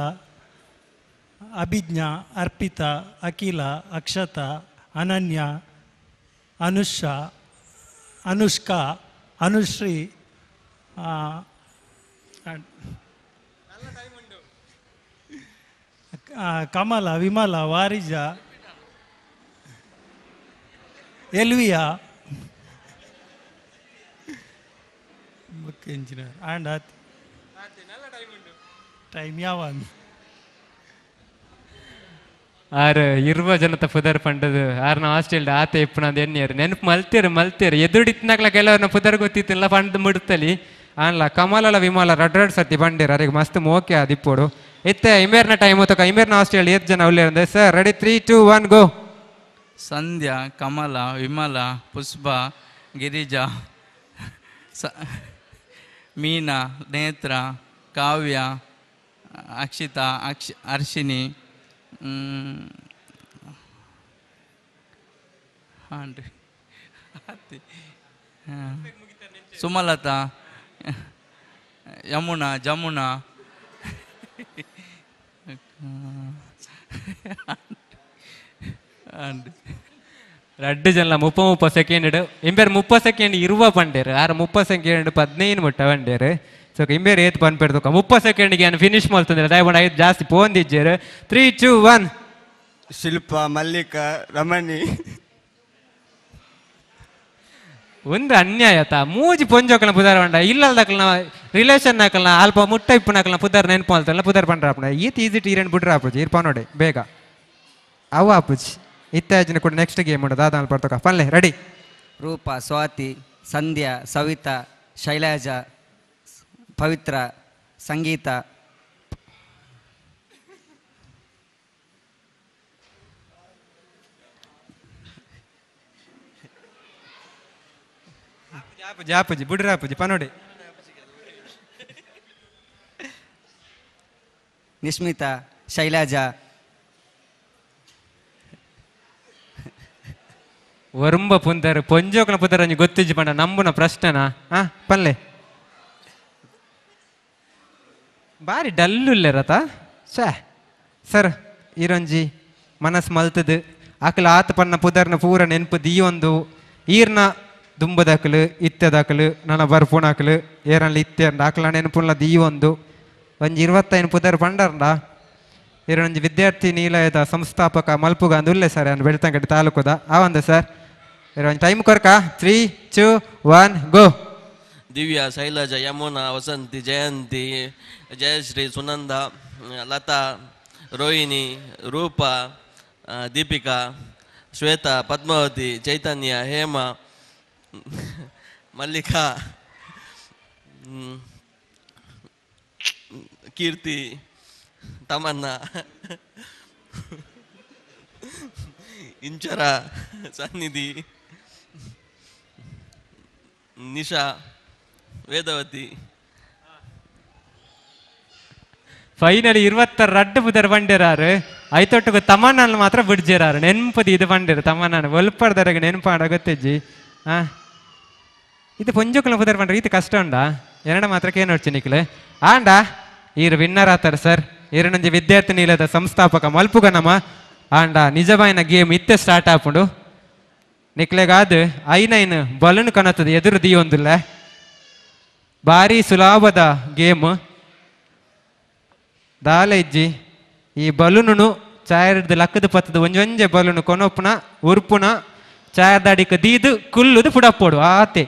ಅಭಿಜ್ಞಾ ಅರ್ಪಿತಾ ಅಖಿಲ ಅಕ್ಷತಾ ಅನನ್ಯ ಅನುಷಾ ಅನುಷ್ಕಾ ಅನುಶ್ರೀ ಆ, ಅ- ಆ, Kamala Vimala Varija Elvia engineer and time ಯಾವನ್ ಆರು ಇರುವ ಜನತ ಪುದರ್ ಪಂಡದು ಆರ್ನ ಹಾಸ್ಟೆಲ್ ಆತ ಇಪ್ಪುನಂದು ಎನ್ನಿಯರು ನೆನಪು ಮಲ್ತೇರು ಮಲ್ತೇರು ಎದುಡಿತ್ನಾಗ್ಲ ಕೆಲವ್ರನ್ನ ಪುದರ್ ಗೊತ್ತಿತ್ತಿಲ್ಲ ಪಂಡ್ ಮುಡುತ್ತಲಿ ಅನ್ಲ ಕಮಲಲ ವಿಮಲ ರಡ್ ರಡ್ ಸರ್ತಿ ಬಂಡೇರು ಅರಿಗೆ ಮಸ್ತ್ ಮೋಕೆ ಅದಿಪ್ಪೋಡು ಇತ್ತೆ ಇಮೇರ್ನ ಟೈಮ್ ಹೊತ್ತಕ ಇಮೇರ್ನ ಹಾಸ್ಟೆಲ್ ಏತ್ ಜನ ಉಳ್ಳೇರಂದೆ sir ready three two one go Sandhya Kamala Vimala Pushpa Girija ಸ ಮೀನಾ ನೇತ್ರ ಕಾವ್ಯ ಅಕ್ಷಿತಾ ಅಕ್ಷ ಹರ್ಷಿನಿ ಮ್, ಹಾನ್ರಿ ಹತ್ತಿ. ಹಾ. ಸುಮಲತಾ ಯಮುನಾ ಜಮುನಾ ಹಾನ್ರಿ ரெண்டு ஜனல முப்ப முப்ப செகண்ட் இம்பேர் முப்ப செகண்ட் இருவ பண்டேரு ஆறு முப்ப செகண்ட் ಪದ್ನೈದು ಮುಟ್ಟ ಬಂಡೇರು ಸೊ ಇಂಬೇರ್ ಏತ್ ಪನ್ಪೇರ್ದು ಮುಪ್ಪ ಸೆಕೆಂಡ್ಗೆ ಏನು ಫಿನಿಶ್ ಮಾಡ್ತಂದ್ರೆ ದಯಮಾಡಿ ಐದು ಜಾಸ್ತಿ ಪೋಂದಿಜ್ಜೇರು three two one Shilpa Mallika Ramani ಒಂದು ಅನ್ಯಾಯತ ಮೂಜಿ ಪೊಂಜೋಕಲ್ನ ಪುದಾರ ಬಂಡ ಇಲ್ಲಲ್ದಕ್ಲನ ರಿಲೇಷನ್ ಹಾಕಲ್ನ ಅಲ್ಪ ಮುಟ್ಟ ಇಪ್ಪನಕಲ್ನ ಪುದಾರ ನೆನಪು ಮಾಡ್ತಲ್ಲ ಪುದಾರ ಪಂಡ್ರ ಆಪಣ ಈತ್ ಈಸಿ ಟೀರೆನ್ ಬಿಡ್ರ ಆಪುಜಿ ಇರ್ಪ ನೋಡಿ ಬೇಗ ಅವ ಆಪುಜಿ ಇತ್ತಾಜಿನ ಕೂಡ ನೆಕ್ಸ್ಟ್ ಗೇಮ್ ಉಂಟು ದಾದ ಪಡ್ತಕ ಪನ್ಲೆ ರೆಡಿ ರೂಪ ಸ್ವಾತಿ ಸಂಧ್ಯಾ ಸವಿತಾ ಶೈಲಜಾ ಪವಿತ್ರ ಸಂಗೀತ ಆಪುಜಿ ಆಪುಜಿ ಬಿಡ್ರ ಆಪುಜಿ ಪನೋಡಿ ನಿಸ್ಮಿತಾ ಶೈಲಜಾ ಒರಂಬ ಪುಂದರ್ ಪೊಂಜೋಕನ ಪುದರ್ ಒಂಜಿ ಗೊತ್ತಿಜ್ಜಿ ಪಂಡ ನಂಬುನ ಪ್ರಶ್ನೆನಾ ಹಾ ಪನ್ಲೆ ಬಾರಿ ಡಲ್ಲುಲ್ಲೆ ರಥ ಛೇ ಸರ್ ಈರೊಂಜಿ ಮನಸ್ ಮಲ್ತದು ಅಕಲ ಆತ ಪನ್ನ ಪುದರ್ನ ಪೂರ ನೆನ್ಪು ದೀಯೊಂದು ಈರ್ನ ದುಂಬದಾಕಲು ಇತ್ತೆದಾಕಲು ನನ್ನ ಬರ್ಪುಣಾಕಲು ಏರಲ್ಲಿ ಇತ್ತೆ ಅಂಡ ಆಕಲ ನೆನಪುಲ್ಲ ದೀ ಒಂದು ಒಂಜಿ ಇರುವತ್ತೈನು ಪುದರ್ ಪಂಡರ್ಂಡ ಇರೊಂಜಿ ವಿದ್ಯಾರ್ಥಿ ನಿಲಯದ ಸಂಸ್ಥಾಪಕ ಮಲ್ಪುಗ ಅಂದುಲ್ಲೆ ಸರ್ ಅನ್ನು ಬೆಳ್ತಂಗಡಿ ತಾಲೂಕುದ ಆವಂದ ಸರ್ ಇರೊಂಜಿ ಟೈಮ್ ಕೊರ್ಕ three two one go Divya Shailaja Yamuna Vasanthi Jayanthi Jayashree Sunanda Latha Rohini Roopa ಆ, ದೀಪಿಕಾ ಶ್ವೇತಾ ಪದ್ಮಾವತಿ ಚೈತನ್ಯ ಹೇಮ ಮಲ್ಲಿಕಾ ಹ್ಮ್, ಕೀರ್ತಿ ತಮನ್ನ ಇಂಚರ ಸನ್ನಿಧಿ ನಿಶಾ ವೇದವತಿ ಫೈನಲ್ ಇರುವತ್ತ ರಡ್ಡು ಬುದರ್ ಬಂಡಿರಾರು ಐತೊಟ್ಟಿಗೆ ತಮ್ಮಣ್ಣನ ಮಾತ್ರ ಬಿಡ್ಜಿರಾರು ನೆನ್ಪದು ಇದು ಬಂಡಿರು ತಮ್ಮಣ್ಣನ ಒಲ್ಪಡ್ದರಗೆ ನೆನಪಾಡ ಗೊತ್ತಿಜ್ಜಿ ಆ ಇದು ಪೊಂಜುಕಲ ಬುದರ್ ಬಂಡ್ರೆ ಇದು ಕಷ್ಟ ಉಂಡಾ ಎರಡ ಮಾತ್ರ ಕೇನೋಡ್ಚಿ ನಿಕ್ಲೆ ಆಂಡ ಈರು ವಿನ್ನರ್ ಆತಾರೆ ಸರ್ ಈರನೊಂಜಿ ವಿದ್ಯಾರ್ಥಿ ನಿಲಯದ ಸಂಸ್ಥಾಪಕ ಮಲ್ಪುಗ ನಮ್ಮ ಆಂಡ ನಿಜವಾಯಿನ ಗೇಮ್ ಇತ್ತೆ ಸ್ಟಾರ್ಟ್ ಆಪುಂಡು ನಿಕ್ಲೆಗಾದ್ ಐನೈನ್ ಬಲೂನ್ ಕನತದ ಎದುರು ದಿ ಒಂದಿಲ್ಲ ಭಾರಿ ಸುಲಭದ ಗೇಮ್ ದಾಲ ಇಜ್ಜಿ ಈ ಬಲೂನು ಚಾಯರ್ದ ಲಕ್ಕದ ಪತ್ತದ ಒಂಜೊಂಜೆ ಬಲೂನು ಕೊನೊಪ್ಪುನ ಉರ್ಪುನ ಚಾಯರ್ದಾಡಿಕ ದೀದು ಕುಲ್ಲುದು ಪುಡಪ್ಪೋಡು ಆತೆ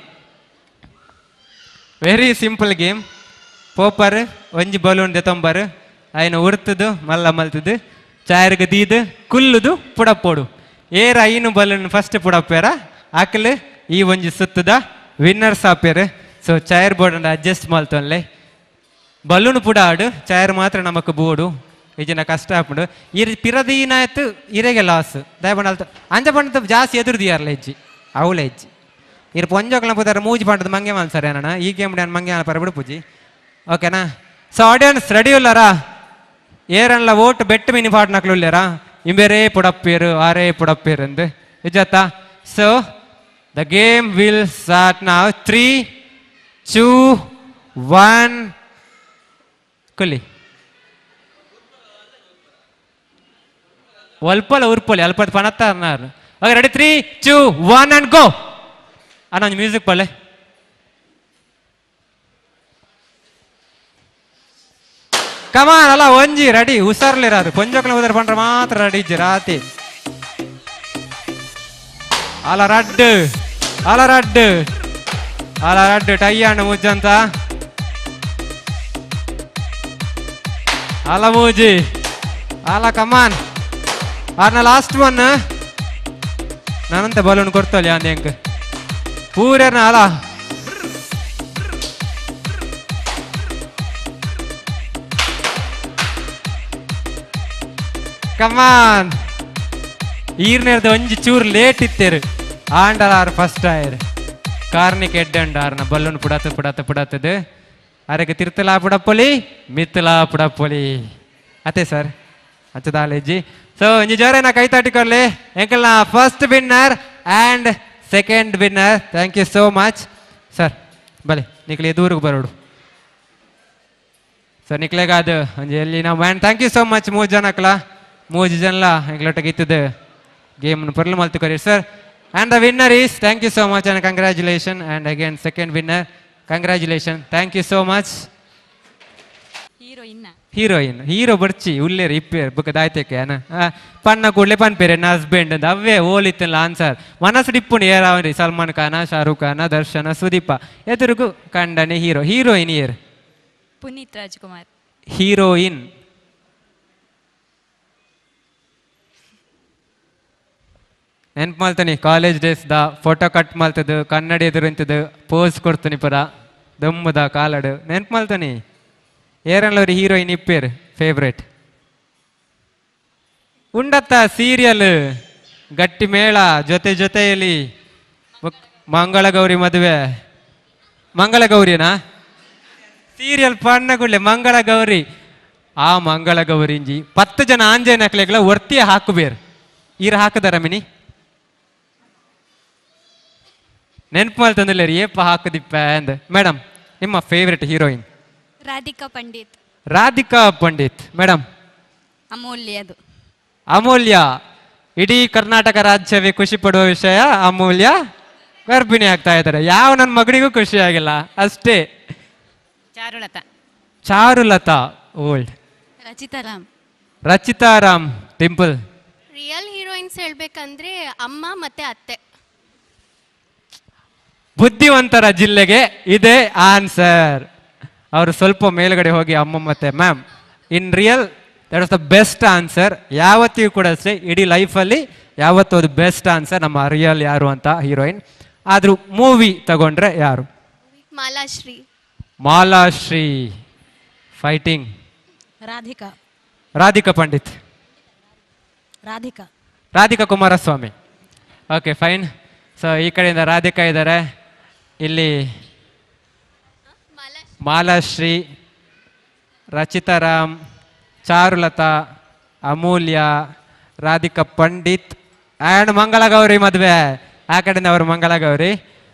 ವೆರಿ ಸಿಂಪಲ್ ಗೇಮ್ ಪೋಪರ್ ಒಂಜಿ ಬಲೂನ್ ದೆತೊಂಬರ್ ಅಯ್ನ ಉರ್ತದು ಮಲ್ಲ ಮಲ್ತದು ಚಾಯರ್ಗ ದೀದು ಕುಲ್ಲುದು ಪುಡಪ್ಪೋಡು ಏರ ಐನು ಬಲೂನ್ ಫಸ್ಟ್ ಪುಡಪ್ಪೇರ ಆಕಲ್ ಈ ಒಂಜಿ ಸುತ್ತದ ವಿನ್ನರ್ಸ್ ಆಪೇರು ಸೊ ಚೈರ್ ಬೋರ್ಡ್ ಅಡ್ಜಸ್ಟ್ ಮಲ್ತೊನ್ಲೆ ಬಲೂನ್ ಪುಡ ಆಡು ಚೈರ್ ಮಾತ್ರ ನಮಕ್ ಬೋಡು ಇಜಿನ ಕಷ್ಟ ಆಪುಂಡು ಇರ್ ಪಿರದೀನ ಆಯ್ತು ಇರೆಗೆ ಲಾಸ್ ದಯಪಂಡ ಅಲ್ತ ಅಂಜ ಪಂಡ ಜಾಸ್ತಿ ಎದುರು ದಿಯಾರ್ಲ ಹೆಜ್ಜಿ ಅವಳ ಹೆಜ್ಜಿ ಇರ್ ಪೊಂಜೋಕಲ ಪುದಾರ ಮೂಜಿ ಪಂಡದ ಮಂಗೆ ಮಲ್ಸರಿ ಅಣ್ಣ ಈ ಗೇಮ್ ಡ್ಯಾನ್ ಮಂಗೆ ಪರ ಬಿಡು ಪೂಜಿ ಓಕೆನಾ ಸೊ ಆಡಿಯನ್ಸ್ ರೆಡಿ ಉಲ್ಲರಾ ಏರನ್ಲ ಓಟ್ ಬೆಟ್ಟು ಮಿನಿ ಪಾಟ್ನಕ್ಲು ಉಲ್ಲೇರಾ ಇಂಬೇರೇ ಪುಡಪ್ಪೇರು ಆರೇ ಪುಡಪ್ಪೇರು ಅಂದು ಇಜತ್ತ so the game will start ನಾವ್ ತ್ರೀ ಟೂ ಒನ್ ಕೊಲ್ಲಿ ಒಲ್ಪಲ ಉರ್ಪೊಲಿ ಅಲ್ಪದ ಪಣತ್ತ ಅನ್ನಾರು okay ready three two one and go ಅಣ್ಣ ಮ್ಯೂಸಿಕ್ ಪಳ್ಳೆ ಕಮಾನ್ ಅಲ್ಲ ಒಂಜಿ ರೆಡಿ ಹುಷಾರ್ಲಿರಾರು ಪೊಂಜೋಕ್ಲ ಉದರ್ ಪಂಡ್ರೆ ಮಾತ್ರ ರೆಡಿ ಇಜ್ಜಿ ರಾತಿ ಅಲ ರಡ್ಡು ಅಲ ರಡ್ಡು ಅಲ ರಡ್ಡು ಟೈ ಅಣ್ಣ ಮುಜ್ಜಂತ ಅಲ ಮೂಜಿ ಅಲ ಕಮಾನ್ ಆರ್ನ ಲಾಸ್ಟ್ ಒನ್ ನಾನಂತ ಬಲೂನ್ ಕೊಡ್ತೋಲಿ ಅಂದೆ ಅಂಕ ಪೂರ್ಯನ ಅಲ ಕಮಾನ್ ಈರ್ನೇರ್ದ ಒಂಜಿ ಚೂರು ಲೇಟ್ ಇತ್ತೇರು ಆಂಡಲಾರ್ ಫಸ್ಟ್ ಆಯರ್ ಕಾರ್ನಿಕ್ ಎಡ್ಡಂಡ ಆರ್ನ ಬಲ್ಲೂನ್ ಪುಡತ ಪುಡತ ಪುಡತದು ಅರೆಗೆ ತಿರ್ತಲಾ ಪುಡಪ್ಪೊಲಿ ಮಿತ್ತಲಾ ಪುಡಪ್ಪೊಲಿ ಅತೆ ಸರ್ ಹಚ್ಚದಾಲೆಜ್ಜಿ ಸೊ ಒಂಜಿ ಜೋರೇನ ಕೈ ತಟ್ಟಿಕೊಳ್ಳಿ ಎಂಕಲ್ನ first winner and second winner thank you so much sir ಬಲೆ ನಿಕ್ಲೆ ದೂರಿಗೆ ಬರೋಡು ಸರ್ ನಿಕ್ಲೆಗಾದ ಒಂಜಿ ಎಲ್ಲಿ ನಾವು man thank you so much ಮೂರು ಜನಕ್ಲ ಮೂರು ಜನಲ ಎಂಗ್ಲೊಟ್ಟಿಗೆ ಇತ್ತದ ಗೇಮ್ನ ಪರ್ಲು ಮಲ್ತುಕೊರಿ sir and the winner is thank you so much and congratulation and again second winner congratulation thank you so much ಹೀರೋಯಿನ್ನ ಹೀರೋಯಿನ್ ಹೀರೋ ಬರ್ಚಿ ಉಲ್ಲೇರ್ ಇಪ್ಪೇರ್ ಬುಕ್ ದಾಯ್ತಕ್ಕೆ ಅನ ಪನ್ನ ಕೂಡ್ಲೆ ಪನ್ಪೇರೆ ನನ್ನ ಹಸ್ಬೆಂಡ್ ಅಂತ ಅವೇ ಓಲಿತ್ತಲ್ಲ ಆನ್ಸರ್ ಮನಸ್ಸು ಡಿಪ್ಪುಣಿ ಏರಾವರಿ ಸಲ್ಮಾನ್ ಖಾನ ಶಾರುಖ್ ಖಾನ ದರ್ಶನ ಸುದೀಪ ಎದುರುಗು ಕಂಡನೆ ಹೀರೋ ಹೀರೋಯಿನ್ ಏರ್ ಪುನೀತ್ ರಾಜ್ಕುಮಾರ್ ಹೀರೋಯಿನ್ ನೆನ್ಪು ಮಾಡ್ತಾನೆ ಕಾಲೇಜ್ ಡೇಸ್ದ ಫೋಟೋ ಕಟ್ ಮಾಡ್ತದ್ದು ಕನ್ನಡಿ ಎದುರು ಇಂತದ್ದು ಪೋಸ್ ಕೊಡ್ತಾನೆ ಪರ ದಮ್ಮದ ಕಾಲಡು ನೆನ್ಪು ಮಾಡ್ತಾನೆ ಏರಲ್ಲವ್ರಿ ಹೀರೋಯಿನ್ ಇಪ್ಪೇರು ಫೇವ್ರೇಟ್ ಉಂಡತ್ತ ಸೀರಿಯಲ್ ಗಟ್ಟಿ ಮೇಳ ಜೊತೆ ಜೊತೆಯಲ್ಲಿ ಮುಕ್- ಮಂಗಳಗೌರಿ ಮದುವೆ ಮಂಗಳಗೌರಿನಾ ಸೀರಿಯಲ್ ಪಣ್ಣಗುಳ್ಳೆ ಮಂಗಳ ಗೌರಿ ಆ ಮಂಗಳ ಗೌರಿಂಜಿ ಪತ್ತು ಜನ ಆಂಜೇಯ ನಕ್ಲೆಗಳ ಒರ್ತಿಯ ಹಾಕುಬೇರು ಈರ ಹಾಕದಾರ ಮಿನಿ ನೆನ್ಪು ಮಾಡ್ತಂದಿಲ್ಲ ರೀ ಏಪ ಹಾಕದಿಪ್ಪ ಅಂದ ಮೇಡಮ್ ನಿಮ್ಮ favourite heroine Radhika Pandit Radhika Pandit madam ಅಮೂಲ್ಯದು ಅಮೂಲ್ಯ ಇಡೀ ಕರ್ನಾಟಕ ರಾಜ್ಯವೇ ಖುಷಿ ಪಡುವ ವಿಷಯ ಅಮೂಲ್ಯ ಗರ್ಭಿಣಿ ಆಗ್ತಾ ಇದ್ದಾರೆ ಯಾವ ನನ್ನ ಮಗನಿಗೂ ಖುಷಿ ಆಗಿಲ್ಲ ಅಷ್ಟೇ Charulatha Charulatha old Rachita Ram Rachita Ram dimple real heroines ಹೇಳ್ಬೇಕಂದ್ರೆ ಅಮ್ಮ ಮತ್ತೆ ಅತ್ತೆ ಬುದ್ಧಿವಂತರ ಜಿಲ್ಲೆಗೆ ಇದೇ ಆನ್ಸರ್ ಅವರು ಸ್ವಲ್ಪ ಮೇಲ್ಗಡೆ ಹೋಗಿ ಅಮ್ಮ ಮತ್ತೆ ma'am in real that was the best answer ಯಾವತ್ತಿಗೂ ಕೂಡ ಅಷ್ಟೇ ಇಡೀ ಲೈಫಲ್ಲಿ ಯಾವತ್ತೂ ಅದು ಬೆಸ್ಟ್ ಆನ್ಸರ್ ನಮ್ಮ ರಿಯಲ್ ಯಾರು ಅಂತ ಹೀರೋಯಿನ್ ಆದ್ರೂ ಮೂವಿ ತಗೊಂಡ್ರೆ ಯಾರು Malashree Malashree fighting Radhika Radhika Pandit Radhika Radhika Kumaraswamy okay fine so ಈ ಕಡೆಯಿಂದ ರಾಧಿಕಾ ಇದ್ದಾರೆ ಇಲ್ಲಿ ಮಾಲಾಶ್ರೀ ರಚಿತಾರಾಮ್ ಚಾರುಲತಾ ಅಮೂಲ್ಯ ರಾಧಿಕಾ ಪಂಡಿತ್ ಆ್ಯಂಡ್ ಮಂಗಳಗೌರಿ ಮದುವೆ ಆ ಕಡೆಯಿಂದ ಅವರು ಮಂಗಳಗೌರಿ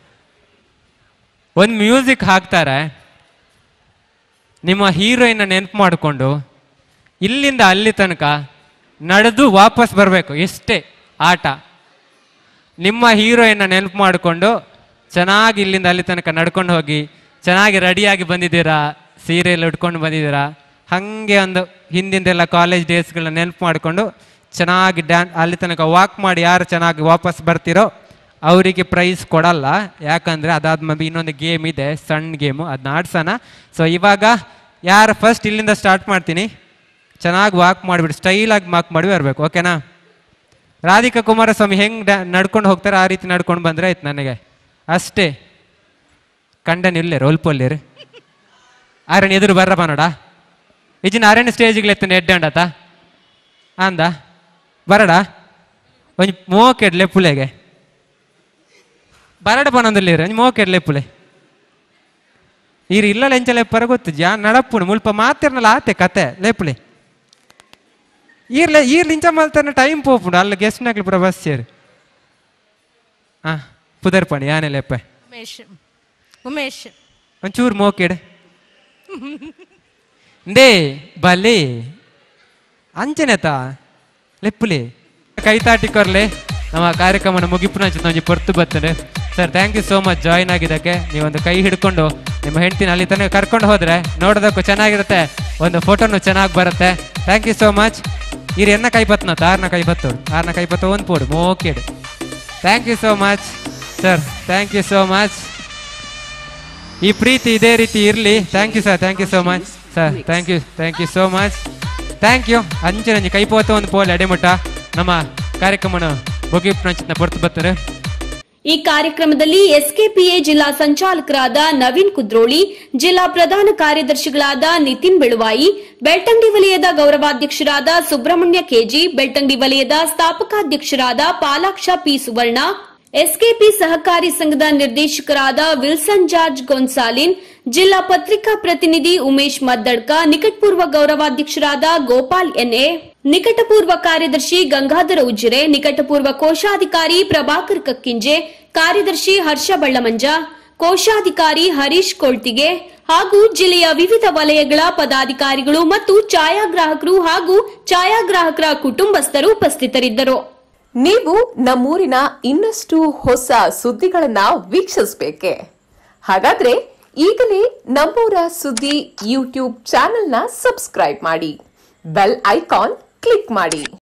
ಒಂದು ಮ್ಯೂಸಿಕ್ ಹಾಕ್ತಾರೆ ನಿಮ್ಮ ಹೀರೋಯಿನ್ನ ನೆನಪು ಮಾಡಿಕೊಂಡು ಇಲ್ಲಿಂದ ಅಲ್ಲಿ ತನಕ ನಡೆದು ವಾಪಸ್ ಬರಬೇಕು ಎಷ್ಟೇ ಆಟ ನಿಮ್ಮ ಹೀರೋಯಿನ್ನ ನೆನಪು ಮಾಡಿಕೊಂಡು ಚೆನ್ನಾಗಿ ಇಲ್ಲಿಂದ ಅಲ್ಲಿ ತನಕ ನಡ್ಕೊಂಡು ಹೋಗಿ ಚೆನ್ನಾಗಿ ರೆಡಿಯಾಗಿ ಬಂದಿದ್ದೀರಾ ಸೀರೆಯಲ್ಲಿ ಉಟ್ಕೊಂಡು ಬಂದಿದ್ದೀರಾ ಹಾಗೆ ಒಂದು ಹಿಂದಿಂದೆಲ್ಲ ಕಾಲೇಜ್ ಡೇಸ್ಗಳನ್ನ ನೆನಪು ಮಾಡಿಕೊಂಡು ಚೆನ್ನಾಗಿ ಡ್ಯಾನ್ ಅಲ್ಲಿ ತನಕ ವಾಕ್ ಮಾಡಿ ಯಾರು ಚೆನ್ನಾಗಿ ವಾಪಸ್ ಬರ್ತಿರೋ ಅವರಿಗೆ ಪ್ರೈಸ್ ಕೊಡಲ್ಲ ಯಾಕಂದರೆ ಅದಾದ್ಮೇಲೆ ಇನ್ನೊಂದು ಗೇಮ್ ಇದೆ ಸಣ್ಣ ಗೇಮು ಅದನ್ನ ಆಡ್ಸೋಣ ಸೊ ಇವಾಗ ಯಾರು ಫಸ್ಟ್ ಇಲ್ಲಿಂದ ಸ್ಟಾರ್ಟ್ ಮಾಡ್ತೀನಿ ಚೆನ್ನಾಗಿ ವಾಕ್ ಮಾಡಿಬಿಟ್ಟು ಸ್ಟೈಲಾಗಿ ವಾಕ್ ಮಾಡಿ ಬರಬೇಕು ಓಕೆನಾ ರಾಧಿಕಾ ಕುಮಾರಸ್ವಾಮಿ ಹೆಂಗೆ ಡ್ಯಾ ನಡ್ಕೊಂಡು ಹೋಗ್ತಾರೆ ಆ ರೀತಿ ನಡ್ಕೊಂಡು ಬಂದರೆ ಆಯ್ತು ನನಗೆ ಅಷ್ಟೇ ಕಂಡನ್ ಇಲ್ಲೇ ರೋಲ್ ಪೋಲ್ಲಿರಿ ಆರಣ್ಯ ಎದುರು ಬರ್ರಪ್ಪ ನೋಡ ಇಜಿನ ಅರಣ್ಯ ಸ್ಟೇಜಿಗೆ ಎತ್ತನೆ ಎಡ್ಡಂಡತ ಅಂದ ಬರಡ ಒಂಜಿ ಮೋಕೆಡ್ಲೆ ಪುಲೆಗೆ ಬರಡ ಪನೊಂದಲ್ಲಿ ಒಂಜಿ ಮೋಕೆಡ್ಲೆ ಪುಲೆ ಈರು ಇಲ್ಲ ಲೆಂಚ ಲೆಪ್ಪರ ಗೊತ್ತು ಜಾ ನಡಪ್ಪುಣು ಮುಲ್ಪ ಮಾತಿರ್ನಲ್ಲ ಆತೆ ಕತೆ ಲೆಪ್ಪುಲೆ ಈರ್ಲೆ ಈರ್ ಲಿಂಚ ಮಲ್ತನ ಟೈಮ್ ಪೋಪುಂಡು ಅಲ್ಲ ಗೆಸ್ಟ್ ನಾಗ್ಲಿ ಪುರ ಬಸ್ ಸೇರಿ ಹಾ ಪುದರ್ಪಣಿ ಯಾನೆ ಲೆಪ್ಪೆ ಉಮೇಶ್ ಉಮೇಶ್ ಒಂಚೂರು ಮೋಕೆಡ್ ದೇ ಬಲ್ಲಿ ಅಂಚನೆತ ಲೆಪ್ಪುಲಿ ಕೈ ತಾಟಿಕೊರ್ಲೆ ನಮ್ಮ ಕಾರ್ಯಕ್ರಮನ ಮುಗಿಪುನ ಒಂಜಿ ಪೊರ್ತು ಬರ್ತದೆ sir thank you so much join ಆಗಿದ್ದಕ್ಕೆ ನೀವೊಂದು ಕೈ ಹಿಡ್ಕೊಂಡು ನಿಮ್ಮ ಹೆಂಡ್ತಿನ ಅಲ್ಲಿ ತನಕ ಕರ್ಕೊಂಡು ಹೋದ್ರೆ ನೋಡೋದಕ್ಕೂ ಚೆನ್ನಾಗಿರುತ್ತೆ ಒಂದು ಫೋಟೋನು ಚೆನ್ನಾಗಿ ಬರುತ್ತೆ ಥ್ಯಾಂಕ್ ಯು ಸೋ ಮಚ್ ಇರು ಎನ್ನ ಕೈ ಬತ್ನ ಆರ್ನ ಕೈ ಬತ್ತೋಡು ಆರ್ನ ಕೈ ಬತ್ತ ಒಂದು ಪೋಡು ಮೋಕೆಡ್ thank you so much sir thank you so much ಈ ಪ್ರೀತಿ ಇದೇ ರೀತಿ ಇರಲಿ thank you sir thank you so much sir thank you thank you so much thank you ಅಂಚೆ ನಂಜಿ ಕೈಪೋತ ಒಂದು ಪೋಲ್ ಎಡೆಮುಟ್ಟ ನಮ್ಮ ಕಾರ್ಯಕ್ರಮನ ಮುಗಿಪ್ನ ಪೊರ್ತು ಬರ್ತಾರೆ ಈ ಕಾರ್ಯಕ್ರಮದಲ್ಲಿ ಎಸ್ಕೆಪಿಎ ಜಿಲ್ಲಾ ಸಂಚಾಲಕರಾದ ನವೀನ್ ಕುದ್ರೋಳಿ ಜಿಲ್ಲಾ ಪ್ರಧಾನ ಕಾರ್ಯದರ್ಶಿಗಳಾದ ನಿತಿನ್ ಬೆಳುವಾಯಿ ಬೆಳ್ತಂಗಡಿ ವಲಯದ ಗೌರವಾಧ್ಯಕ್ಷರಾದ ಸುಬ್ರಹ್ಮಣ್ಯ ಕೆಜಿ ಬೆಳ್ತಂಗಡಿ ವಲಯದ ಸ್ಥಾಪಕಾಧ್ಯಕ್ಷರಾದ ಪಾಲಾಕ್ಷ ಪಿ ಸುವರ್ಣ ಎಸ್ಕೆಪಿ ಸಹಕಾರಿ ಸಂಘದ ನಿರ್ದೇಶಕರಾದ ವಿಲ್ಸನ್ ಜಾರ್ಜ್ ಗೊಂಸಾಲಿನ್ ಜಿಲ್ಲಾ ಪತ್ರಿಕಾ ಪ್ರತಿನಿಧಿ ಉಮೇಶ್ ಮದ್ದಡ್ಕ ನಿಕಟಪೂರ್ವ ಗೌರವಾಧ್ಯಕ್ಷರಾದ ಗೋಪಾಲ್ ಎನ್ಎ ನಿಕಟಪೂರ್ವ ಕಾರ್ಯದರ್ಶಿ ಗಂಗಾಧರ ಉಜಿರೆ ನಿಕಟಪೂರ್ವ ಕೋಶಾಧಿಕಾರಿ ಪ್ರಭಾಕರ್ ಕಕ್ಕಿಂಜೆ ಕಾರ್ಯದರ್ಶಿ ಹರ್ಷ ಬಳ್ಳಮಂಜ ಕೋಶಾಧಿಕಾರಿ ಹರೀಶ್ ಕೊಳ್ತಿಗೆ ಹಾಗೂ ಜಿಲ್ಲೆಯ ವಿವಿಧ ವಲಯಗಳ ಪದಾಧಿಕಾರಿಗಳು ಮತ್ತು ಛಾಯಾಗ್ರಾಹಕರು ಹಾಗೂ ಛಾಯಾಗ್ರಾಹಕರ ಕುಟುಂಬಸ್ಥರು ಉಪಸ್ಥಿತರಿದ್ದರು ನೀವು ನಮ್ಮೂರಿನ ಇನ್ನಷ್ಟು ಹೊಸ ಸುದ್ದಿಗಳನ್ನ ವೀಕ್ಷಿಸಬೇಕೆ ಹಾಗಾದ್ರೆ ಈಗಲೇ ನಮ್ಮೂರ ಸುದ್ದಿ ಯೂಟ್ಯೂಬ್ ಚಾನೆಲ್ನ ಸಬ್ಸ್ಕ್ರೈಬ್ ಮಾಡಿ ಬೆಲ್ ಐಕಾನ್ ಕ್ಲಿಕ್ ಮಾಡಿ